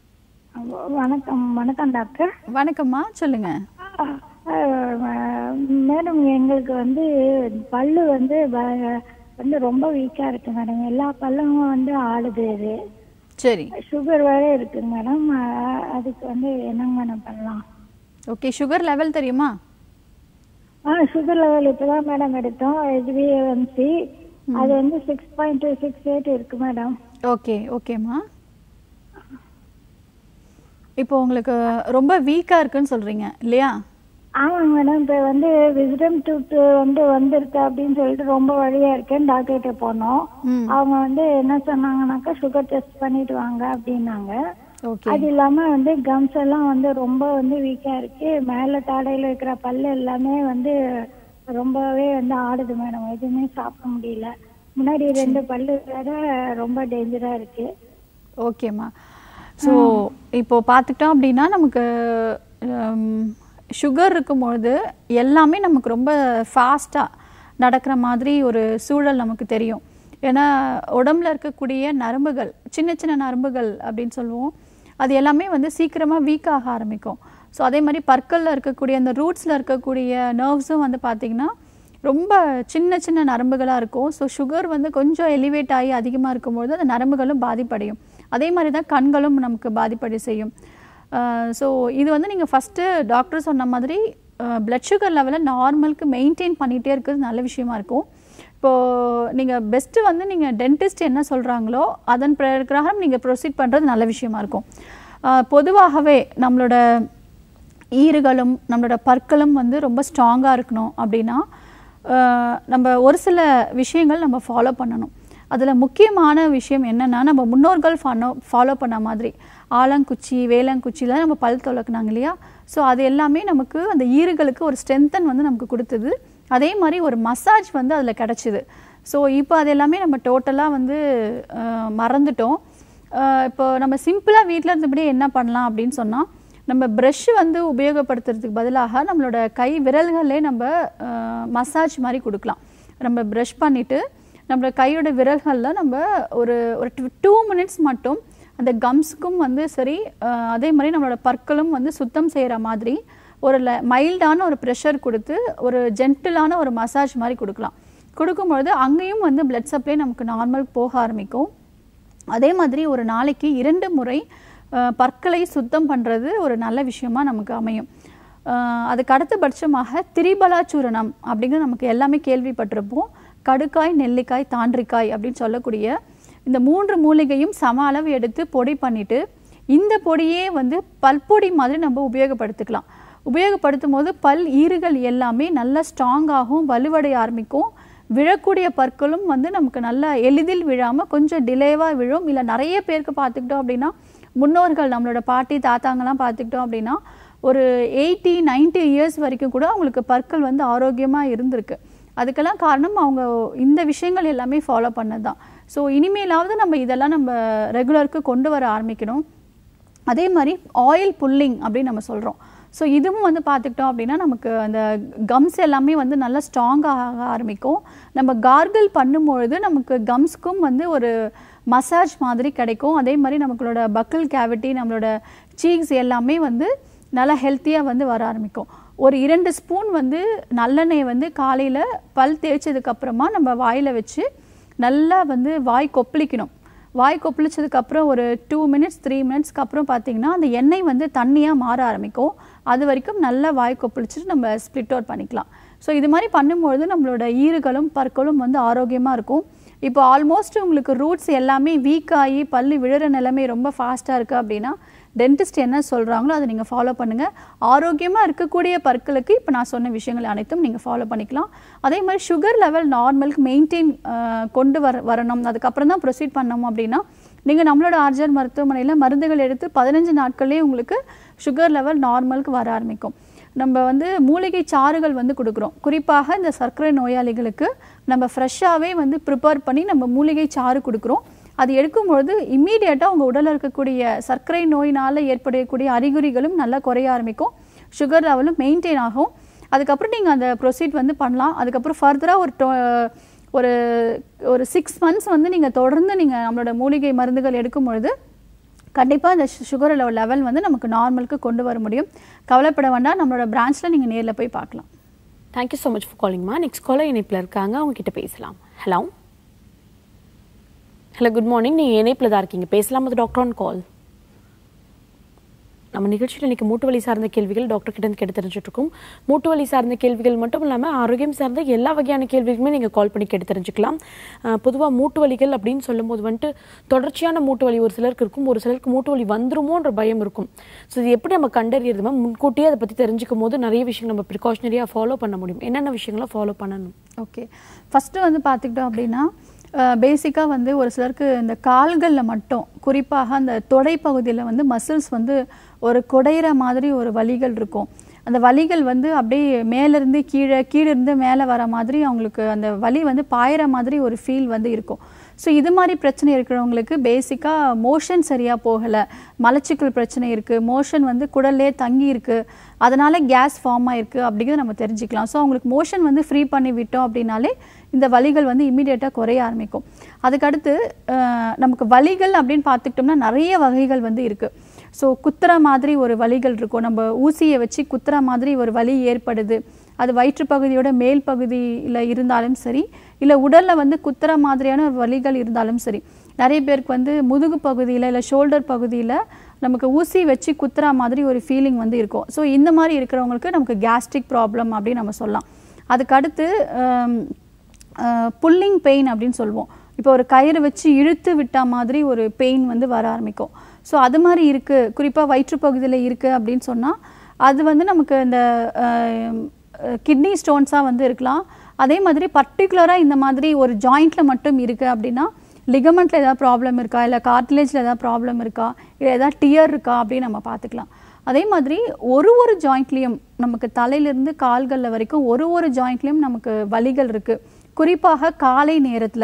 வணக்கம் வணக்கம் டாக்டர் வணக்கம்மா சொல்லுங்கள் அஹ், அஹ், மேடம் எங்களுக்கு வந்து பல்லு வந்து வ- வந்து ரொம்ப வீக்கா இருக்கு மேடம் எல்லா பல்லும் வந்து ஆடுது இது சரி சுகர் வேற இருக்கு மேடம் அஹ், அதுக்கு வந்து என்னங்க மேடம் பண்ணலாம் ஓகே சுகர் லெவல் தெரியுமா ஆ சுகர் லெவல் இப்பதான் மேடம் எடுத்தோம் ஹெச்பிஏஎம்சி அது வந்து six point two six eight இருக்கு மேடம் ஓகே ஓகேம்மா இப்போ உங்களுக்கு ரொம்ப வீக்காக இருக்குன்னு சொல்கிறீங்க இல்லையா ஆமாங்க மேடம் இப்போ வந்து விசிடம் டூத் வந்து வந்திருக்கு அப்படின்னு சொல்லிட்டு ரொம்ப வழியா இருக்கேன் டாக்டர்கிட்ட போனோம் ம் அவங்க வந்து என்ன சொன்னாங்கன்னாக்கா சுகர் டெஸ்ட் பண்ணிட்டு வாங்க அப்படின்னாங்க ஓகே அது இல்லாம வந்து கம்ஸ் எல்லாம் வந்து ரொம்ப வந்து வீக்கா இருக்கு மேல தாடையில இருக்கிற பல்லு எல்லாமே வந்து ரொம்பவே வந்து ஆடுது மேடம் எதுவுமே சாப்பிட முடியல முன்னாடி ரெண்டு பல்லு வேற ரொம்ப டேஞ்சரா இருக்கு ஓகேம்மா ஸோ இப்போ பார்த்துட்டோம் அப்படின்னா நமக்கு சுகர் இருக்கும்பொழுது எல்லாமே நமக்கு ரொம்ப ஃபாஸ்ட்டாக நடக்கிற மாதிரி ஒரு சூழல் நமக்கு தெரியும் ஏன்னா உடம்புல இருக்கக்கூடிய நரம்புகள் சின்ன சின்ன நரம்புகள் அப்படின்னு சொல்லுவோம் அது எல்லாமே வந்து சீக்கிரமாக வீக் ஆக ஆரம்பிக்கும் ஸோ அதே மாதிரி பற்களில் இருக்கக்கூடிய அந்த ரூட்ஸில் இருக்கக்கூடிய நர்வ்ஸும் வந்து பார்த்திங்கன்னா ரொம்ப சின்ன சின்ன நரம்புகளாக இருக்கும் ஸோ சுகர் வந்து கொஞ்சம் எலிவேட் ஆகி அதிகமாக இருக்கும்பொழுது அந்த நரம்புகளும் பாதிப்படையும் அதே மாதிரி தான் கண்களும் நமக்கு பாதிப்படை செய்யும் ஸோ இது வந்து நீங்கள் ஃபஸ்ட்டு டாக்டர் சொன்ன மாதிரி பிளட் சுகர் லெவலை நார்மலுக்கு மெயின்டைன் பண்ணிகிட்டே இருக்கிறது நல்ல விஷயமா இருக்கும் இப்போது நீங்கள் பெஸ்ட்டு வந்து நீங்கள் டென்டிஸ்ட் என்ன சொல்கிறாங்களோ அதன் பிரகாரம் நீங்கள் ப்ரொசீட் பண்ணுறது நல்ல விஷயமா இருக்கும் அஹ் பொதுவாகவே நம்மளோட ஈறுகளும் நம்மளோட பற்களும் வந்து ரொம்ப ஸ்ட்ராங்காக இருக்கணும் அப்படின்னா அஹ் நம்ம ஒரு சில விஷயங்கள் நம்ம ஃபாலோ பண்ணணும் அதில் முக்கியமான விஷயம் என்னென்னா நம்ம முன்னோர்கள் ஃபாலோ ஃபாலோ பண்ண மாதிரி ஆலங்குச்சி வேலங்குச்சிலாம் நம்ம பல் துலக்குனாங்க இல்லையா ஸோ அது எல்லாமே நமக்கு அந்த ஈறுகளுக்கு ஒரு ஸ்ட்ரென்தன் வந்து நமக்கு கொடுத்தது அதே மாதிரி ஒரு மசாஜ் வந்து அதில் கிடச்சிது ஸோ இப்போ அது எல்லாமே நம்ம டோட்டலாக வந்து அஹ், மறந்துட்டோம் அஹ் இப்போ நம்ம சிம்பிளாக வீட்டில் இருந்தபடியே என்ன பண்ணலாம் அப்படின்னு சொன்னால் நம்ம ப்ரஷ் வந்து உபயோகப்படுத்துறதுக்கு பதிலாக நம்மளோட கை விரல்களே நம்ம மசாஜ் மாதிரி கொடுக்கலாம் நம்ம ப்ரஷ் பண்ணிவிட்டு நம்ம கையோட விரல்களில் நம்ம ஒரு ஒரு டூ மினிட்ஸ் மட்டும் அந்த கம்ஸ்க்கும் வந்து சரி அஹ் அதே மாதிரி நம்மளோட பற்களும் வந்து சுத்தம் செய்கிற மாதிரி ஒரு மைல்டான ஒரு ப்ரெஷர் கொடுத்து ஒரு ஜென்டிலான ஒரு மசாஜ் மாதிரி கொடுக்கலாம் கொடுக்கும்பொழுது அங்கேயும் வந்து பிளட் சப்ளை நமக்கு நார்மல் போக ஆரம்பிக்கும் அதே மாதிரி ஒரு நாளைக்கு இரண்டு முறை அஹ், பற்களை சுத்தம் பண்ணுறது ஒரு நல்ல விஷயமா நமக்கு அமையும் அஹ், அதுக்கு அடுத்தபட்சமாக திரிபலா சூரணம் அப்படிங்கிறது நமக்கு எல்லாமே கேள்விப்பட்டிருப்போம் கடுக்காய் நெல்லிக்காய் தாண்டிக்காய் அப்படின்னு சொல்லக்கூடிய இந்த மூன்று மூலிகையும் சம அளவு எடுத்து பொடி பண்ணிட்டு இந்த பொடியே வந்து பல்பொடி மாதிரி நம்ம உபயோகப்படுத்திக்கலாம் உபயோகப்படுத்தும் போது பல் ஈறுகள் எல்லாமே நல்லா ஸ்ட்ராங்காகவும் வலுவடைய ஆரம்பிக்கும் விழக்கூடிய பற்களும் வந்து நமக்கு நல்லா எளிதில் விழாமல் கொஞ்சம் டிலேவாக விழும் இல்லை நிறைய பேருக்கு பார்த்துக்கிட்டோம் அப்படின்னா முன்னோர்கள் நம்மளோட பாட்டி தாத்தாங்கெல்லாம் பார்த்துக்கிட்டோம் அப்படின்னா ஒரு எயிட்டி 90 இயர்ஸ் வரைக்கும் கூட அவங்களுக்கு பற்கள் வந்து ஆரோக்கியமாக இருந்திருக்கு அதுக்கெல்லாம் காரணம் அவங்க இந்த விஷயங்கள் எல்லாமே ஃபாலோ பண்ணது தான் ஸோ இனிமேலாவது நம்ம இதெல்லாம் நம்ம ரெகுலருக்கு கொண்டு வர ஆரம்பிக்கணும் அதே மாதிரி ஆயில் புல்லிங் அப்படின்னு நம்ம சொல்கிறோம் ஸோ இதுவும் வந்து பார்த்துக்கிட்டோம் அப்படின்னா நமக்கு அந்த கம்ஸ் எல்லாமே வந்து நல்லா ஸ்ட்ராங்காக ஆக ஆரம்பிக்கும் நம்ம கார்கிள் பண்ணும்பொழுது நமக்கு கம்ஸ்க்கும் வந்து ஒரு மசாஜ் மாதிரி கிடைக்கும் அதே மாதிரி நமங்களோட பக்கிள் கேவிட்டி நம்மளோட சீக்ஸ் எல்லாமே வந்து நல்லா ஹெல்த்தியாக வந்து வர ஆரம்பிக்கும் ஒரு இரண்டு ஸ்பூன் வந்து நல்லெண்ணெய் வந்து காலையில் பல் தேய்ச்சதுக்கு அப்புறமா நம்ம வாயில் வச்சு நல்லா வந்து வாய் கொப்பளிக்கணும் வாய் கொப்பளிச்சதுக்கு அப்புறம் ஒரு டூ மினிட்ஸ் த்ரீ மினிட்ஸ்க்கு அப்புறம் பார்த்தீங்கன்னா அந்த எண்ணெய் வந்து தண்ணியாக மாற ஆரம்பிக்கும் அது வரைக்கும் நல்லா வாய் கொப்பளிச்சுட்டு நம்ம ஸ்ப்ளிட் அவுட் பண்ணிக்கலாம் ஸோ இது மாதிரி பண்ணும்பொழுது நம்மளோட ஈறுகளும் பற்களும் வந்து ஆரோக்கியமாக இருக்கும் இப்போ ஆல்மோஸ்ட் உங்களுக்கு ரூட்ஸ் எல்லாமே வீக் ஆகி பல்லு விழுற நிலைமை ரொம்ப ஃபாஸ்ட்டாக இருக்குது அப்படின்னா டென்டிஸ்ட் என்ன சொல்கிறாங்களோ அதை நீங்கள் ஃபாலோ பண்ணுங்கள் ஆரோக்கியமாக இருக்கக்கூடிய பற்களுக்கு இப்போ நான் சொன்ன விஷயங்கள் அனைத்தும் நீங்கள் ஃபாலோ பண்ணிக்கலாம் அதே மாதிரி சுகர் லெவல் நார்மலுக்கு மெயின்டைன் கொண்டு வர வரணும் அதுக்கப்புறம் தான் ப்ரொசீட் பண்ணணும் அப்படின்னா நீங்கள் நம்மளோட ஆர்ஜர் மருத்துவமனையில் மருந்துகள் எடுத்து பதினஞ்சு நாட்கள்லேயே உங்களுக்கு சுகர் லெவல் நார்மலுக்கு வர ஆரம்பிக்கும் நம்ம வந்து மூலிகை சாறுகள் வந்து கொடுக்குறோம் குறிப்பாக இந்த சர்க்கரை நோயாளிகளுக்கு நம்ம ஃப்ரெஷ்ஷாகவே வந்து ப்ரிப்பேர் பண்ணி நம்ம மூலிகை சாறு கொடுக்குறோம் அது எடுக்கும்பொழுது இம்மீடியட்டாக உங்கள் உடலில் இருக்கக்கூடிய சர்க்கரை நோயினால் ஏற்படக்கூடிய அறிகுறிகளும் நல்லா குறைய ஆரம்பிக்கும் சுகர் லெவலும் மெயின்டைன் ஆகும் அதுக்கப்புறம் நீங்கள் அந்த ப்ரொசீட் வந்து பண்ணலாம் அதுக்கப்புறம் ஃபர்தராக ஒரு டொ- ஒரு ஒரு சிக்ஸ் மந்த்ஸ் வந்து நீங்கள் தொடர்ந்து நீங்கள் நம்மளோட மூலிகை மருந்துகள் எடுக்கும் பொழுது கண்டிப்பாக இந்த சுகர் லெவல் வந்து நமக்கு நார்மலுக்கு கொண்டு வர முடியும் கவலைப்பட வேண்டாம் நம்மளோட பிரான்ச்சில் நீங்கள் நேரில் போய் பார்க்கலாம் தேங்க்யூ ஸோ மச் ஃபார் காலிங்மா நெக்ஸ்ட் காலர் இணைப்பில் இருக்காங்க அவங்க கிட்ட பேசலாம் ஹலோ ஹலோ குட் மார்னிங் நீங்கள் இணைப்பில் தான் இருக்கீங்க பேசலாம் அது டாக்டர் ஆன் கால் நம்ம நிகழ்ச்சியில் இன்னைக்கு மூட்டு வலி சார்ந்த கேள்விகள் டாக்டர் கிட்ட இருந்து கேட்டு தெரிஞ்சுட்டு இருக்கோம் மூட்டு வலி சார்ந்த கேள்விகள் மட்டும் இல்லாமல் ஆரோக்கியம் சார்ந்த எல்லா வகையான கேள்விகளுமே நீங்கள் கால் பண்ணி கேட்டு தெரிஞ்சுக்கலாம் பொதுவாக மூட்டு வலிகள் அப்படின்னு சொல்லும்போது வந்துட்டு தொடர்ச்சியான மூட்டு வலி ஒரு சிலருக்கு இருக்கும் ஒரு சிலருக்கு மூட்டு வலி வந்துருமோன்ற பயம் இருக்கும் ஸோ இது எப்படி நம்ம கண்டறியறது மேம் முன்கூட்டியே அதை பற்றி தெரிஞ்சுக்கும் போது நிறைய விஷயங்கள் நம்ம ப்ரிகாஷனரியாக ஃபாலோ பண்ண முடியும் என்னென்ன விஷயங்களை ஃபாலோ பண்ணணும் ஓகே ஃபஸ்ட்டு வந்து பார்த்துக்கிட்டோம் அப்படின்னா பேசிக்காக வந்து ஒரு சிலருக்கு இந்த கால்களில் மட்டும் குறிப்பாக அந்த தொடை பகுதியில் வந்து மசில்ஸ் வந்து ஒரு குடையிற மாதிரி ஒரு வலிகள் இருக்கும் அந்த வலிகள் வந்து அப்படியே மேலேருந்து கீழே கீழே இருந்து மேலே வர மாதிரி அவங்களுக்கு அந்த வலி வந்து பாயிற மாதிரி ஒரு ஃபீல் வந்து இருக்கும் ஸோ இது மாதிரி பிரச்சனை இருக்கிறவங்களுக்கு பேசிக்காக மோஷன் சரியாக போகலை மலச்சிக்கல் பிரச்சனை இருக்குது மோஷன் வந்து குடல்லே தங்கி இருக்கு அதனால கேஸ் ஃபார்ம் ஆயிருக்கு அப்படிங்கிறத நம்ம தெரிஞ்சுக்கலாம் ஸோ அவங்களுக்கு மோஷன் வந்து ஃப்ரீ பண்ணி விட்டோம் அப்படின்னாலே இந்த வலிகள் வந்து இமீடியட்டாக குறைய ஆரம்பிக்கும் அதுக்கடுத்து அஹ், நமக்கு வலிகள் அப்படின்னு பார்த்துக்கிட்டோம்னா நிறைய வகைகள் வந்து இருக்குது ஸோ குத்துற மாதிரி ஒரு வலிகள் இருக்கும் நம்ம ஊசியை வச்சு குத்துற மாதிரி ஒரு வலி ஏற்படுது அது வயிற்று பகுதியோட மேல் பகுதியில் இருந்தாலும் சரி இல்லை உடலில் வந்து குத்துற மாதிரியான ஒரு வலிகள் இருந்தாலும் சரி நிறைய பேருக்கு வந்து முதுகு பகுதியில் இல்லை ஷோல்டர் பகுதியில் நமக்கு ஊசி வச்சு குத்துற மாதிரி ஒரு ஃபீலிங் வந்து இருக்கும் ஸோ இந்த மாதிரி இருக்கிறவங்களுக்கு நமக்கு கேஸ்ட்ரிக் ப்ராப்ளம் அப்படின்னு நம்ம சொல்லலாம் அதுக்கடுத்து புல்லிங் பெயின் அப்படின்னு சொல்லுவோம் இப்போ ஒரு கயிறு வச்சு இழுத்து விட்டா மாதிரி ஒரு பெயின் வந்து வர ஆரம்பிக்கும் ஸோ அது மாதிரி இருக்குது குறிப்பாக வயிற்றுப்பகுதியில் இருக்குது அப்படின்னு சொன்னால் அது வந்து நமக்கு இந்த கிட்னி ஸ்டோன்ஸாக வந்து இருக்கலாம் அதே மாதிரி பர்டிகுலராக இந்த மாதிரி ஒரு ஜாயிண்ட்டில் மட்டும் இருக்குது அப்படின்னா லிகமெண்ட்டில் ஏதாவது ப்ராப்ளம் இருக்கா இல்லை கார்ட்லேஜில் ஏதாவது ப்ராப்ளம் இருக்கா இல்லை ஏதாவது டியர் இருக்கா அப்படின்னு நம்ம பார்த்துக்கலாம் அதே மாதிரி ஒரு ஒரு ஜாயிண்ட்லேயும் நமக்கு தலையிலிருந்து கால்களில் வரைக்கும் ஒரு ஒரு ஜாயிண்ட்லேயும் நமக்கு வலிகள் இருக்குது குறிப்பாக காலை நேரத்தில்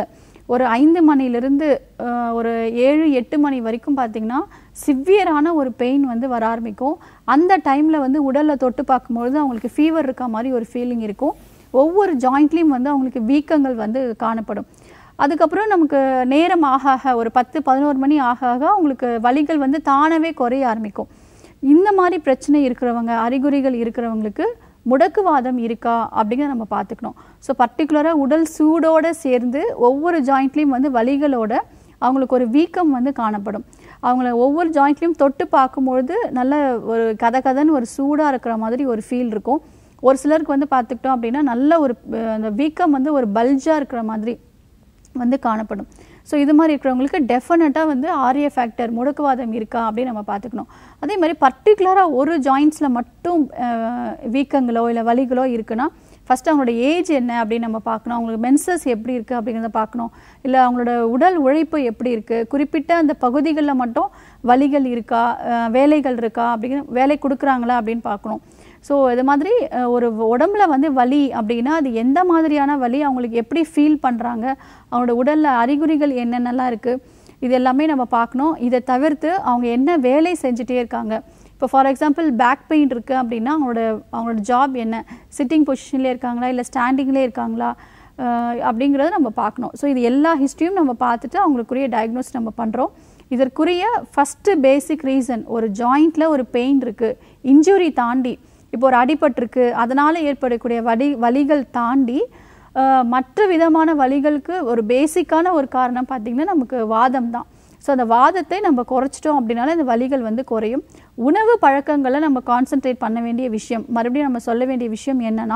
ஒரு ஐந்து மணிலிருந்து அஹ், ஒரு ஏழு எட்டு மணி வரைக்கும் பார்த்தீங்கன்னா சிவியரான ஒரு பெயின் வந்து வர ஆரம்பிக்கும் அந்த டைமில் வந்து உடலில் தொட்டு பார்க்கும்பொழுது அவங்களுக்கு ஃபீவர் இருக்க மாதிரி ஒரு ஃபீலிங் இருக்கும் ஒவ்வொரு ஜாயிண்ட்லேயும் வந்து அவங்களுக்கு வீக்கங்கள் வந்து காணப்படும் அதுக்கப்புறம் நமக்கு நேரம் ஆக ஆக ஒரு பத்து பதினோரு மணி ஆக ஆக அவங்களுக்கு வலிகள் வந்து தானாகவே குறைய ஆரம்பிக்கும் இந்த மாதிரி பிரச்சனை இருக்கிறவங்க அறிகுறிகள் இருக்கிறவங்களுக்கு முடக்குவாதம் இருக்கா அப்படிங்கிறத நம்ம பார்த்துக்கணும் ஸோ பர்டிகுலராக உடல் சூடோட சேர்ந்து ஒவ்வொரு ஜாயிண்ட்லேயும் வந்து வலிகளோட அவங்களுக்கு ஒரு வீக்கம் வந்து காணப்படும் அவங்கள ஒவ்வொரு ஜாயிண்ட்லேயும் தொட்டு பார்க்கும்பொழுது நல்ல ஒரு கத கதன்னு ஒரு சூடாக இருக்கிற மாதிரி ஒரு ஃபீல் இருக்கும் ஒரு சிலருக்கு வந்து பார்த்துக்கிட்டோம் அப்படின்னா நல்ல ஒரு அஹ், அந்த வீக்கம் வந்து ஒரு பல்ஜாக இருக்கிற மாதிரி வந்து காணப்படும் ஸோ இது மாதிரி இருக்கிறவங்களுக்கு டெஃபினட்டாக வந்து ஆரிய ஃபேக்டர் முடக்குவாதம் இருக்கா அப்படின்னு நம்ம பார்த்துக்கணும் அதே மாதிரி பர்டிகுலராக ஒரு ஜாயின்ஸில் மட்டும் அஹ், வீக்கங்களோ இல்லை வலிகளோ இருக்குன்னா ஃபஸ்ட் அவங்களோட ஏஜ் என்ன அப்படின்னு நம்ம பார்க்கணும் அவங்களுக்கு மென்சஸ் எப்படி இருக்குது அப்படிங்கிறத பார்க்கணும் இல்லை அவங்களோட உடல் உழைப்பு எப்படி இருக்குது குறிப்பிட்ட அந்த பகுதிகளில் மட்டும் வலிகள் இருக்கா அஹ், வேலைகள் இருக்கா அப்படிங்கிற வேலை கொடுக்குறாங்களா அப்படின்னு பார்க்கணும் ஸோ இது மாதிரி அஹ், ஒரு உடம்புல வந்து வலி அப்படின்னா அது எந்த மாதிரியான வலி அவங்களுக்கு எப்படி ஃபீல் பண்ணுறாங்க அவங்களோட உடலில் அறிகுறிகள் என்னென்னலாம் இருக்குது இது எல்லாமே நம்ம பார்க்கணும் இதை தவிர்த்து அவங்க என்ன வேலை செஞ்சுட்டே இருக்காங்க இப்போ ஃபார் எக்ஸாம்பிள் பேக் பெயின் இருக்குது அப்படின்னா அவங்களோட அவங்களோட ஜாப் என்ன சிட்டிங் பொசிஷன்லேயே இருக்காங்களா இல்லை ஸ்டாண்டிங்லேயே இருக்காங்களா அஹ், அப்படிங்கிறத நம்ம பார்க்கணும் ஸோ இது எல்லா ஹிஸ்ட்ரியும் நம்ம பார்த்துட்டு அவங்களுக்குரிய டயக்னோஸ் நம்ம பண்ணுறோம் இதற்குரிய ஃபஸ்ட்டு பேசிக் ரீசன் ஒரு ஜாயிண்ட்டில் ஒரு பெயின் இருக்குது இன்ஜுரி தாண்டி இப்போ ஒரு அடிபட்டிருக்கு அதனால் ஏற்படக்கூடிய வலி வலிகள் தாண்டி அஹ், மற்ற விதமான வலிகளுக்கு ஒரு பேசிக்கான ஒரு காரணம் பார்த்திங்கன்னா நமக்கு வாதம் தான் ஸோ அந்த வாதத்தை நம்ம குறைச்சிட்டோம் அப்படின்னால இந்த வலிகள் வந்து குறையும் உணவு பழக்கங்களை நம்ம கான்சென்ட்ரேட் பண்ண வேண்டிய விஷயம் மறுபடியும் நம்ம சொல்ல வேண்டிய விஷயம் என்னன்னா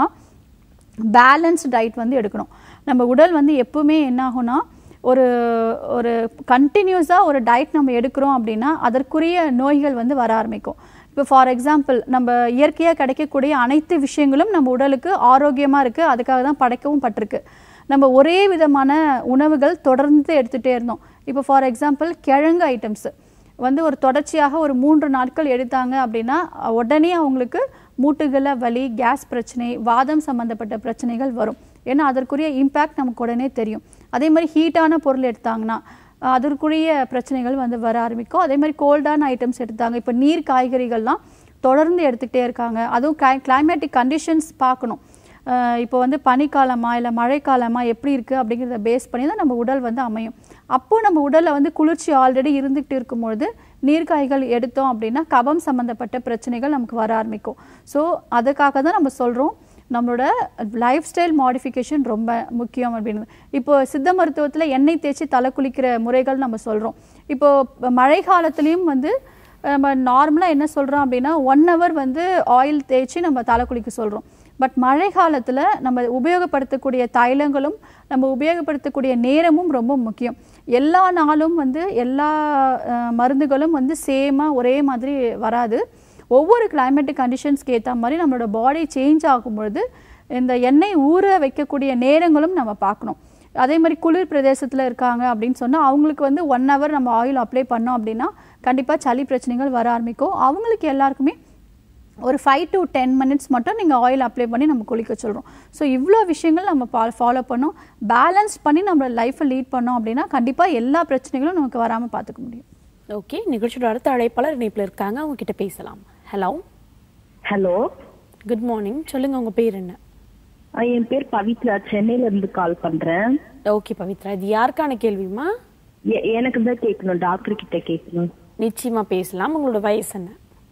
பேலன்ஸ்டு டயட் வந்து எடுக்கணும் நம்ம உடல் வந்து எப்பவுமே என்ன ஆகும்னா ஒரு ஒரு கண்டினியூஸாக ஒரு டயட் நம்ம எடுக்கிறோம் அப்படின்னா அதற்குரிய நோய்கள் வந்து வர ஆரம்பிக்கும் இப்போ ஃபார் எக்ஸாம்பிள் நம்ம இயற்கையாக கிடைக்கக்கூடிய அனைத்து விஷயங்களும் நம்ம உடலுக்கு ஆரோக்கியமாக இருக்குது அதுக்காக தான் படைக்கவும் பட்டிருக்கு நம்ம ஒரே விதமான உணவுகள் தொடர்ந்து எடுத்துகிட்டே இருந்தோம் இப்போ ஃபார் எக்ஸாம்பிள் கிழங்கு ஐட்டம்ஸு வந்து ஒரு தொடர்ச்சியாக ஒரு மூன்று நாட்கள் எடுத்தாங்க அப்படின்னா அஹ், உடனே அவங்களுக்கு மூட்டுகளில் வலி கேஸ் பிரச்சனை வாதம் சம்மந்தப்பட்ட பிரச்சனைகள் வரும் ஏன்னா அதற்குரிய இம்பேக்ட் நமக்கு உடனே தெரியும் அதே மாதிரி ஹீட்டான பொருள் எடுத்தாங்கன்னா அஹ், அதற்குரிய பிரச்சனைகள் வந்து வர ஆரம்பிக்கும் அதே மாதிரி கோல்டான ஐட்டம்ஸ் எடுத்தாங்க இப்போ நீர் காய்கறிகள்லாம் தொடர்ந்து எடுத்துக்கிட்டே இருக்காங்க அதுவும் கிளை கிளைமேட்டிக் கண்டிஷன்ஸ் பார்க்கணும் அஹ் இப்போ வந்து பனிக்காலமா இல்லை மழைக்காலமா எப்படி இருக்குது அப்படிங்கிறத பேஸ் பண்ணி தான் நம்ம உடல் வந்து அமையும் அப்போ நம்ம உடலில் வந்து குளிர்ச்சி ஆல்ரெடி இருந்துகிட்டு இருக்கும்பொழுது நீர்க்காய்கள் எடுத்தோம் அப்படின்னா கபம் சம்மந்தப்பட்ட பிரச்சனைகள் நமக்கு வர ஆரம்பிக்கும் ஸோ அதுக்காக தான் நம்ம சொல்கிறோம் நம்மளோட லைஃப் ஸ்டைல் மாடிஃபிகேஷன் ரொம்ப முக்கியம் அப்படின்னு இப்போ சித்த மருத்துவத்தில் எண்ணெய் தேய்ச்சி தலை குளிக்கிற முறைகள் நம்ம சொல்கிறோம் இப்போ மழை காலத்துலேயும் வந்து நம்ம நார்மலாக என்ன சொல்கிறோம் அப்படின்னா ஒன் ஹவர் வந்து ஆயில் தேய்ச்சி நம்ம தலை குளிக்க சொல்கிறோம் பட் மழை காலத்தில் நம்ம உபயோகப்படுத்தக்கூடிய தைலங்களும் நம்ம உபயோகப்படுத்தக்கூடிய நேரமும் ரொம்ப முக்கியம் எல்லா நாளும் வந்து எல்லா அஹ், மருந்துகளும் வந்து சேமாக ஒரே மாதிரி வராது ஒவ்வொரு கிளைமேட்டிக் கண்டிஷன்ஸ்க்கு ஏற்ற மாதிரி நம்மளோட பாடி சேஞ்ச் ஆகும் பொழுது இந்த எண்ணெய் ஊற வைக்கக்கூடிய நேரங்களும் நம்ம பார்க்கணும் அதே மாதிரி குளிர் பிரதேசத்தில் இருக்காங்க அப்படின்னு சொன்னால் அவங்களுக்கு வந்து ஒன் ஹவர் நம்ம ஆயில் அப்ளை பண்ணோம் அப்படின்னா கண்டிப்பாக சளி பிரச்சனைகள் வர ஆரம்பிக்கும் அவங்களுக்கு எல்லாருக்குமே ஒரு ஃபைவ் டு டென் மினிட்ஸ் மட்டும் நீங்கள் ஆயில் அப்ளை பண்ணி நம்ம குளிக்க சொல்கிறோம் ஸோ இவ்வளோ விஷயங்கள் நம்ம ஃபாலோ பண்ணோம் பேலன்ஸ் பண்ணி நம்ம லைஃப்பை லீட் பண்ணோம் அப்படின்னா கண்டிப்பாக எல்லா பிரச்சனைகளும் நமக்கு வராமல் பார்த்துக்க முடியும் ஓகே நிகழ்ச்சியோட அடுத்த அழைப்பாளர் இணைப்பில் இருக்காங்க அவங்க கிட்ட பேசலாம் ஹலோ ஹலோ குட் மார்னிங் சொல்லுங்க உங்க பேர் என்ன அஹ் என் பேர் பவித்ரா சென்னையில இருந்து கால் பண்றேன் ஓகே பவித்ரா இது யாருக்கான கேள்விமா எ- எனக்கு தான் கேட்கணும் டாக்டர் கிட்ட கேட்கணும் நிச்சயமா பேசலாம் உங்களோட வயசு என்ன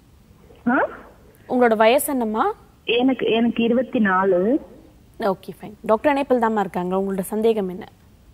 ஆ? உங்களோட வயசு என்னம்மா எனக்கு எனக்கு இருபத்தி நாலு ஓகே ஃபைன் டாக்டர் இணைப்பில் தாம்மா இருக்காங்க உங்களோட சந்தேகம் என்ன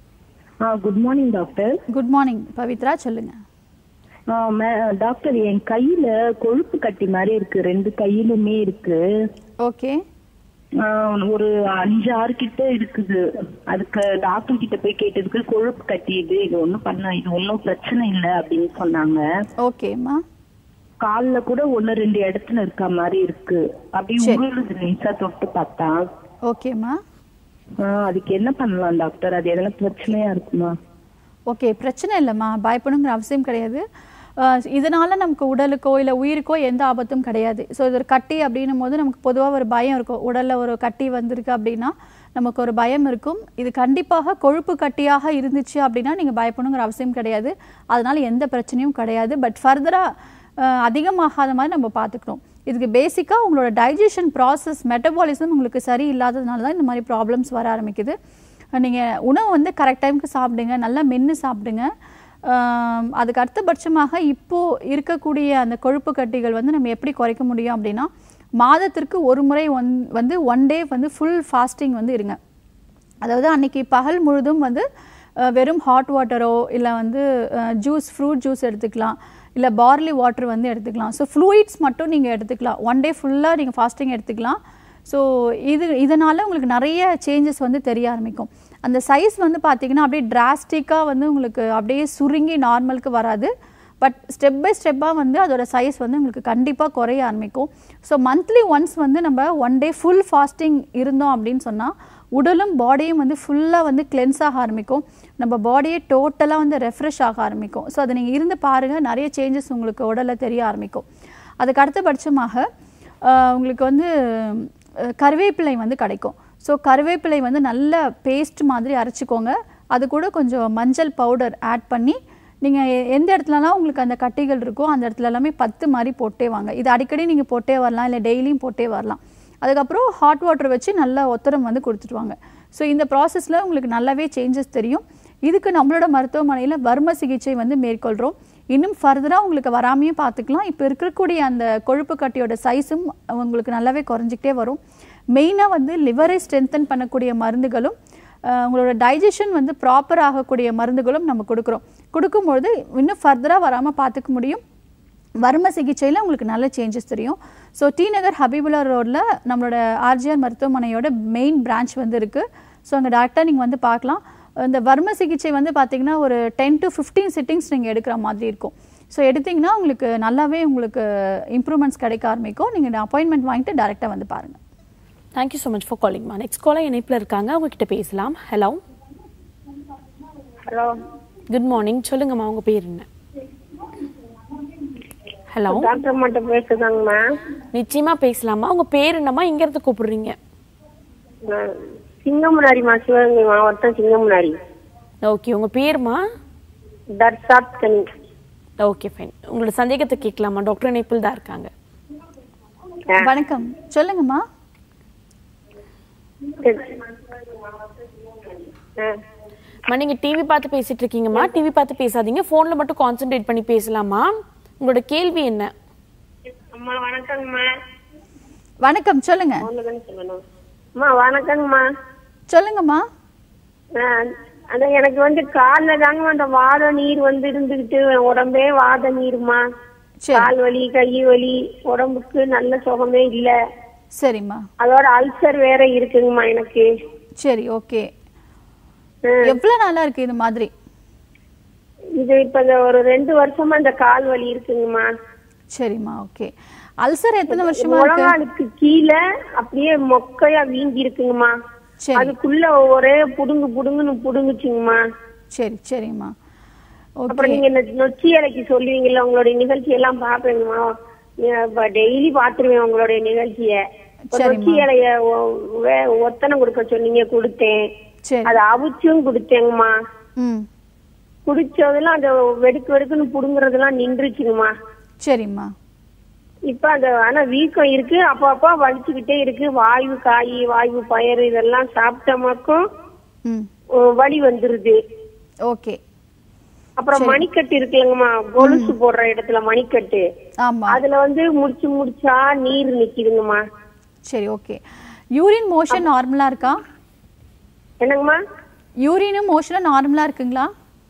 good morning doctor good morning Pavithra சொல்லுங்கள் ஆ, மே- டாக்டர் என் கையில கொழுப்பு கட்டி மாதிரி இருக்கு ரெண்டு கையிலுமே இருக்கு ஓகே ஆ, ஒரு அஞ்சு ஆறு கிட்ட இருக்குது அதுக்கு டாக்டர் கிட்ட போய் கேட்டதுக்கு கொழுப்பு கட்டியது இது ஒண்ணும் பண்ண இது ஒன்றும் பிரச்சனை இல்லை அப்படின்னு சொன்னாங்க ஓகேம்மா கால்ல கூட ஒண்ணு ரெண்டு இடத்துல இருக்க மாதிரி இருக்கு அப்படியே சரி. உருளுது லேசா தொட்டு பார்த்தா ஓகேம்மா ஆஹ் அதுக்கு என்ன பண்ணலாம் டாக்டர் அது எதனா பிரச்சனையா இருக்குமா ஓகே பிரச்சனை இல்லைம்மா பயப்படணுங்கிற அவசியம் கிடையாது அஹ் இதனால நமக்கு உடலுக்கோ இல்லை உயிருக்கோ எந்த ஆபத்தும் கிடையாது ஸோ இது ஒரு கட்டி அப்படின்னும் போது நமக்கு பொதுவாக ஒரு பயம் இருக்கும் உடலில் ஒரு கட்டி வந்திருக்கு அப்படின்னா நமக்கு ஒரு பயம் இருக்கும் இது கண்டிப்பாக கொழுப்பு கட்டியாக இருந்துச்சு அப்படின்னா நீங்கள் பயப்படணுங்கிற அவசியம் கிடையாது அதனால எந்த பிரச்சனையும் கிடையாது பட் ஃபர்தராக அதிகமாகாத மாதிரி நம்ம பார்த்துக்கணும் இதுக்கு பேசிக்காக உங்களோட டைஜஷன் ப்ராசஸ் மெட்டபாலிசம் உங்களுக்கு சரி இல்லாததுனால தான் இந்த மாதிரி ப்ராப்ளம்ஸ் வர ஆரம்பிக்குது நீங்கள் உணவு வந்து கரெக்ட் டைமுக்கு சாப்பிடுங்க நல்லா மென்று சாப்பிடுங்க ஆம், அதுக்கு அடுத்தபட்சமாக இப்போது இருக்கக்கூடிய அந்த கொழுப்பு கட்டிகள் வந்து நம்ம எப்படி குறைக்க முடியும் அப்படின்னா மாதத்திற்கு ஒரு முறை ஒன் வந்து ஒன் டே வந்து ஃபுல் ஃபாஸ்டிங் வந்து இருங்க அதாவது அன்னைக்கு பகல் முழுதும் வந்து அஹ், வெறும் ஹாட் வாட்டரோ இல்லை வந்து ஜூஸ் ஃப்ரூட் ஜூஸ் எடுத்துக்கலாம் இல்லை பார்லி வாட்டர் வந்து எடுத்துக்கலாம் ஸோ ஃப்ளூயிட்ஸ் மட்டும் நீங்கள் எடுத்துக்கலாம் ஒன் டே ஃபுல்லாக நீங்கள் ஃபாஸ்டிங் எடுத்துக்கலாம் ஸோ இது இதனால் உங்களுக்கு நிறைய சேஞ்சஸ் வந்து தெரிய ஆரம்பிக்கும் அந்த சைஸ் வந்து பார்த்தீங்கன்னா அப்படியே டிராஸ்டிக்காக வந்து உங்களுக்கு அப்படியே சுருங்கி நார்மலுக்கு வராது பட் ஸ்டெப் பை ஸ்டெப்பாக வந்து அதோட சைஸ் வந்து உங்களுக்கு கண்டிப்பாக குறைய ஆரம்பிக்கும் ஸோ மந்த்லி ஒன்ஸ் வந்து நம்ம ஒன் டே ஃபுல் ஃபாஸ்டிங் இருந்தோம் அப்படின்னு சொன்னால் உடலும் பாடியும் வந்து ஃபுல்லாக வந்து கிளென்ஸ் ஆக ஆரம்பிக்கும் நம்ம பாடியே டோட்டலாக வந்து ரெஃப்ரெஷ் ஆக ஆரம்பிக்கும் ஸோ அதை நீங்கள் இருந்து பாருங்கள் நிறைய சேஞ்சஸ் உங்களுக்கு உடலில் தெரிய ஆரம்பிக்கும் அதுக்கு அடுத்தபட்சமாக ஆஹ், உங்களுக்கு வந்து அஹ், கருவேப்பிலை வந்து கிடைக்கும் ஸோ கருவேப்பிலை வந்து நல்ல பேஸ்ட் மாதிரி அரைச்சிக்கோங்க அது கூட கொஞ்சம் மஞ்சள் பவுடர் ஆட் பண்ணி நீங்கள் எந்த இடத்துலலாம் உங்களுக்கு அந்த கட்டிகள் இருக்கோ அந்த இடத்துல எல்லாமே பத்து மாதிரி போட்டே வாங்க இது அடிக்கடி நீங்கள் போட்டே வரலாம் இல்லை டெய்லியும் போட்டே வரலாம் அதுக்கப்புறம் ஹாட் வாட்டர் வச்சு நல்லா ஒத்தரம் வந்து கொடுத்துட்டு வாங்க ஸோ இந்த ப்ராசஸில் உங்களுக்கு நல்லாவே சேஞ்சஸ் தெரியும் இதுக்கு நம்மளோட மருத்துவமனையில் வர்ம சிகிச்சை வந்து மேற்கொள்கிறோம் இன்னும் ஃபர்தராக உங்களுக்கு வராமையும் பார்த்துக்கலாம் இப்போ இருக்கக்கூடிய அந்த கொழுப்பு கட்டியோட சைஸும் உங்களுக்கு நல்லாவே குறைஞ்சிக்கிட்டே வரும் மெயினாக வந்து லிவரை ஸ்ட்ரென்தன் பண்ணக்கூடிய மருந்துகளும் அஹ், உங்களோட டைஜஷன் வந்து ப்ராப்பர் ஆகக்கூடிய மருந்துகளும் நம்ம கொடுக்குறோம் கொடுக்கும்பொழுது இன்னும் ஃபர்தராக வராமல் பார்த்துக்க முடியும் வர்ம சிகிச்சையில் உங்களுக்கு நல்ல சேஞ்சஸ் தெரியும் ஸோ டி நகர் ஹபீபுல்லா ரோடில் நம்மளோட ஆர்ஜிஆர் மருத்துவமனையோட மெயின் பிரான்ச் வந்து இருக்குது ஸோ அங்கே டேரெக்டாக நீங்கள் வந்து பார்க்கலாம் இந்த வர்ம சிகிச்சை வந்து பார்த்தீங்கன்னா ஒரு டென் டு ஃபிஃப்டீன் சிட்டிங்ஸ் நீங்கள் எடுக்கிற மாதிரி இருக்கும் ஸோ எடுத்தீங்கன்னா உங்களுக்கு நல்லாவே உங்களுக்கு இம்ப்ரூவ்மெண்ட்ஸ் கிடைக்க ஆரம்பிக்கும் நீங்கள் அப்பாயின்மெண்ட் வாங்கிட்டு டேரெக்டாக வந்து பாருங்கள் தேங்க்யூ ஸோ மச் ஃபார் காலிங்மா நெக்ஸ்ட் காலர் இணைப்பில் இருக்காங்க உங்ககிட்ட பேசலாம் ஹலோ ஹலோ குட் மார்னிங் சொல்லுங்கம்மா உங்க பேர் என்ன ஹலோ டாக்டர் மட்டும் பேசுதாங்கம்மா நிச்சயமா பேசலாமா உங்க பேர் என்னம்மா இங்க இருந்து கூப்பிடுறீங்க நான் சிங்கமுனாரிம்மா சிவகங்கை மாவட்டம் சிங்கமுனாரி ஓகே உங்க பேருமா தர்சாத் கனி ஓகே ஃபைன் உங்களோட சந்தேகத்தை கேட்கலாமா டாக்டர் இணைப்பில் தான் இருக்காங்க வணக்கம் சொல்லுங்கம்மா ஆ. அம்மா நீங்க டிவி பார்த்து பேசிட்டு இருக்கீங்கம்மா டிவி பார்த்து பேசாதீங்க போன்ல மட்டும் கான்சென்ட்ரேட் பண்ணி பேசலாமா உங்களோட கேள்வி என்ன அம்மா வணக்கங்கம்மா வணக்கம் சொல்லுங்க ஒண்ணுதானே சொல்லணும் அம்மா வணக்கங்கம்மா சொல்லுங்கம்மா ஆ, அதான் எனக்கு வந்து கால்ல தாங்க அந்த வாத நீர் வந்து இருந்துகிட்டு உடம்பே வாத நீருமா சரி கால் வலி கை வலி உடம்புக்கு நல்ல சுகமே இல்ல சரிம்மா அதோட அல்சர் வேற இருக்குங்கம்மா எனக்கு சரி ஓகே ஆ. எவ்வளவு நாளா இருக்கு இது மாதிரி இது இப்ப இந்த ஒரு ரெண்டு வருஷமா இந்த கால் வலி இருக்குங்கம்மா சரிம்மா ஓகே அல்சர் எத்தனை வருஷமா இருக்கு முழங்காலுக்கு கீழே அப்படியே மொக்கையா வீங்கி இருக்குங்கம்மா சரி அதுக்குள்ள ஒரே புடுங்கு புடுங்குன்னு புடுங்குச்சுங்கம்மா சரி சரிம்மா அப்புறம் ஓகே நீங்க இந்த நொச்சி இலைக்கு சொல்லுவீங்கல்ல உங்களுடைய நிகழ்ச்சி எல்லாம் பாப்பேங்கம்மா டெய்லி பாத்துருவேன் உங்களுடைய நிகழ்ச்சிய இப்ப சரிம்மா. நொச்சி இலைய ஒ- வே- ஒத்தனை கொடுக்க சொன்னீங்க கொடுத்தேன் சரி அதை அவிச்சும் கொடுத்தேங்கம்மா ம் குடிச்சதெல்லாம் அந்த வெடுக்கு வெடுக்குன்னு புடுங்குறதெல்லாம் நின்றுச்சுங்கம்மா சரிம்மா இப்ப அந்த ஆனா வீக்கம் இருக்கு அப்பப்ப வலிச்சுக்கிட்டே இருக்கு வாயு காய் வாயு பயறு இதெல்லாம் சாப்பிட்டமாக்கும் ம் அஹ் வலி வந்துருது ஓகே அப்புறம் மணிக்கட்டு இருக்குல்லங்கம்மா கொலுசு போடுற இடத்துல மணிக்கட்டு ஆமா அதுல வந்து முடிச்சு முடிச்சா நீர் நிக்குதுங்கம்மா சரி ஓகே யூரின் மோஷன் நார்மலா இருக்கா என்னங்கம்மா யூரினும் மோஷனும் நார்மலா இருக்குங்களா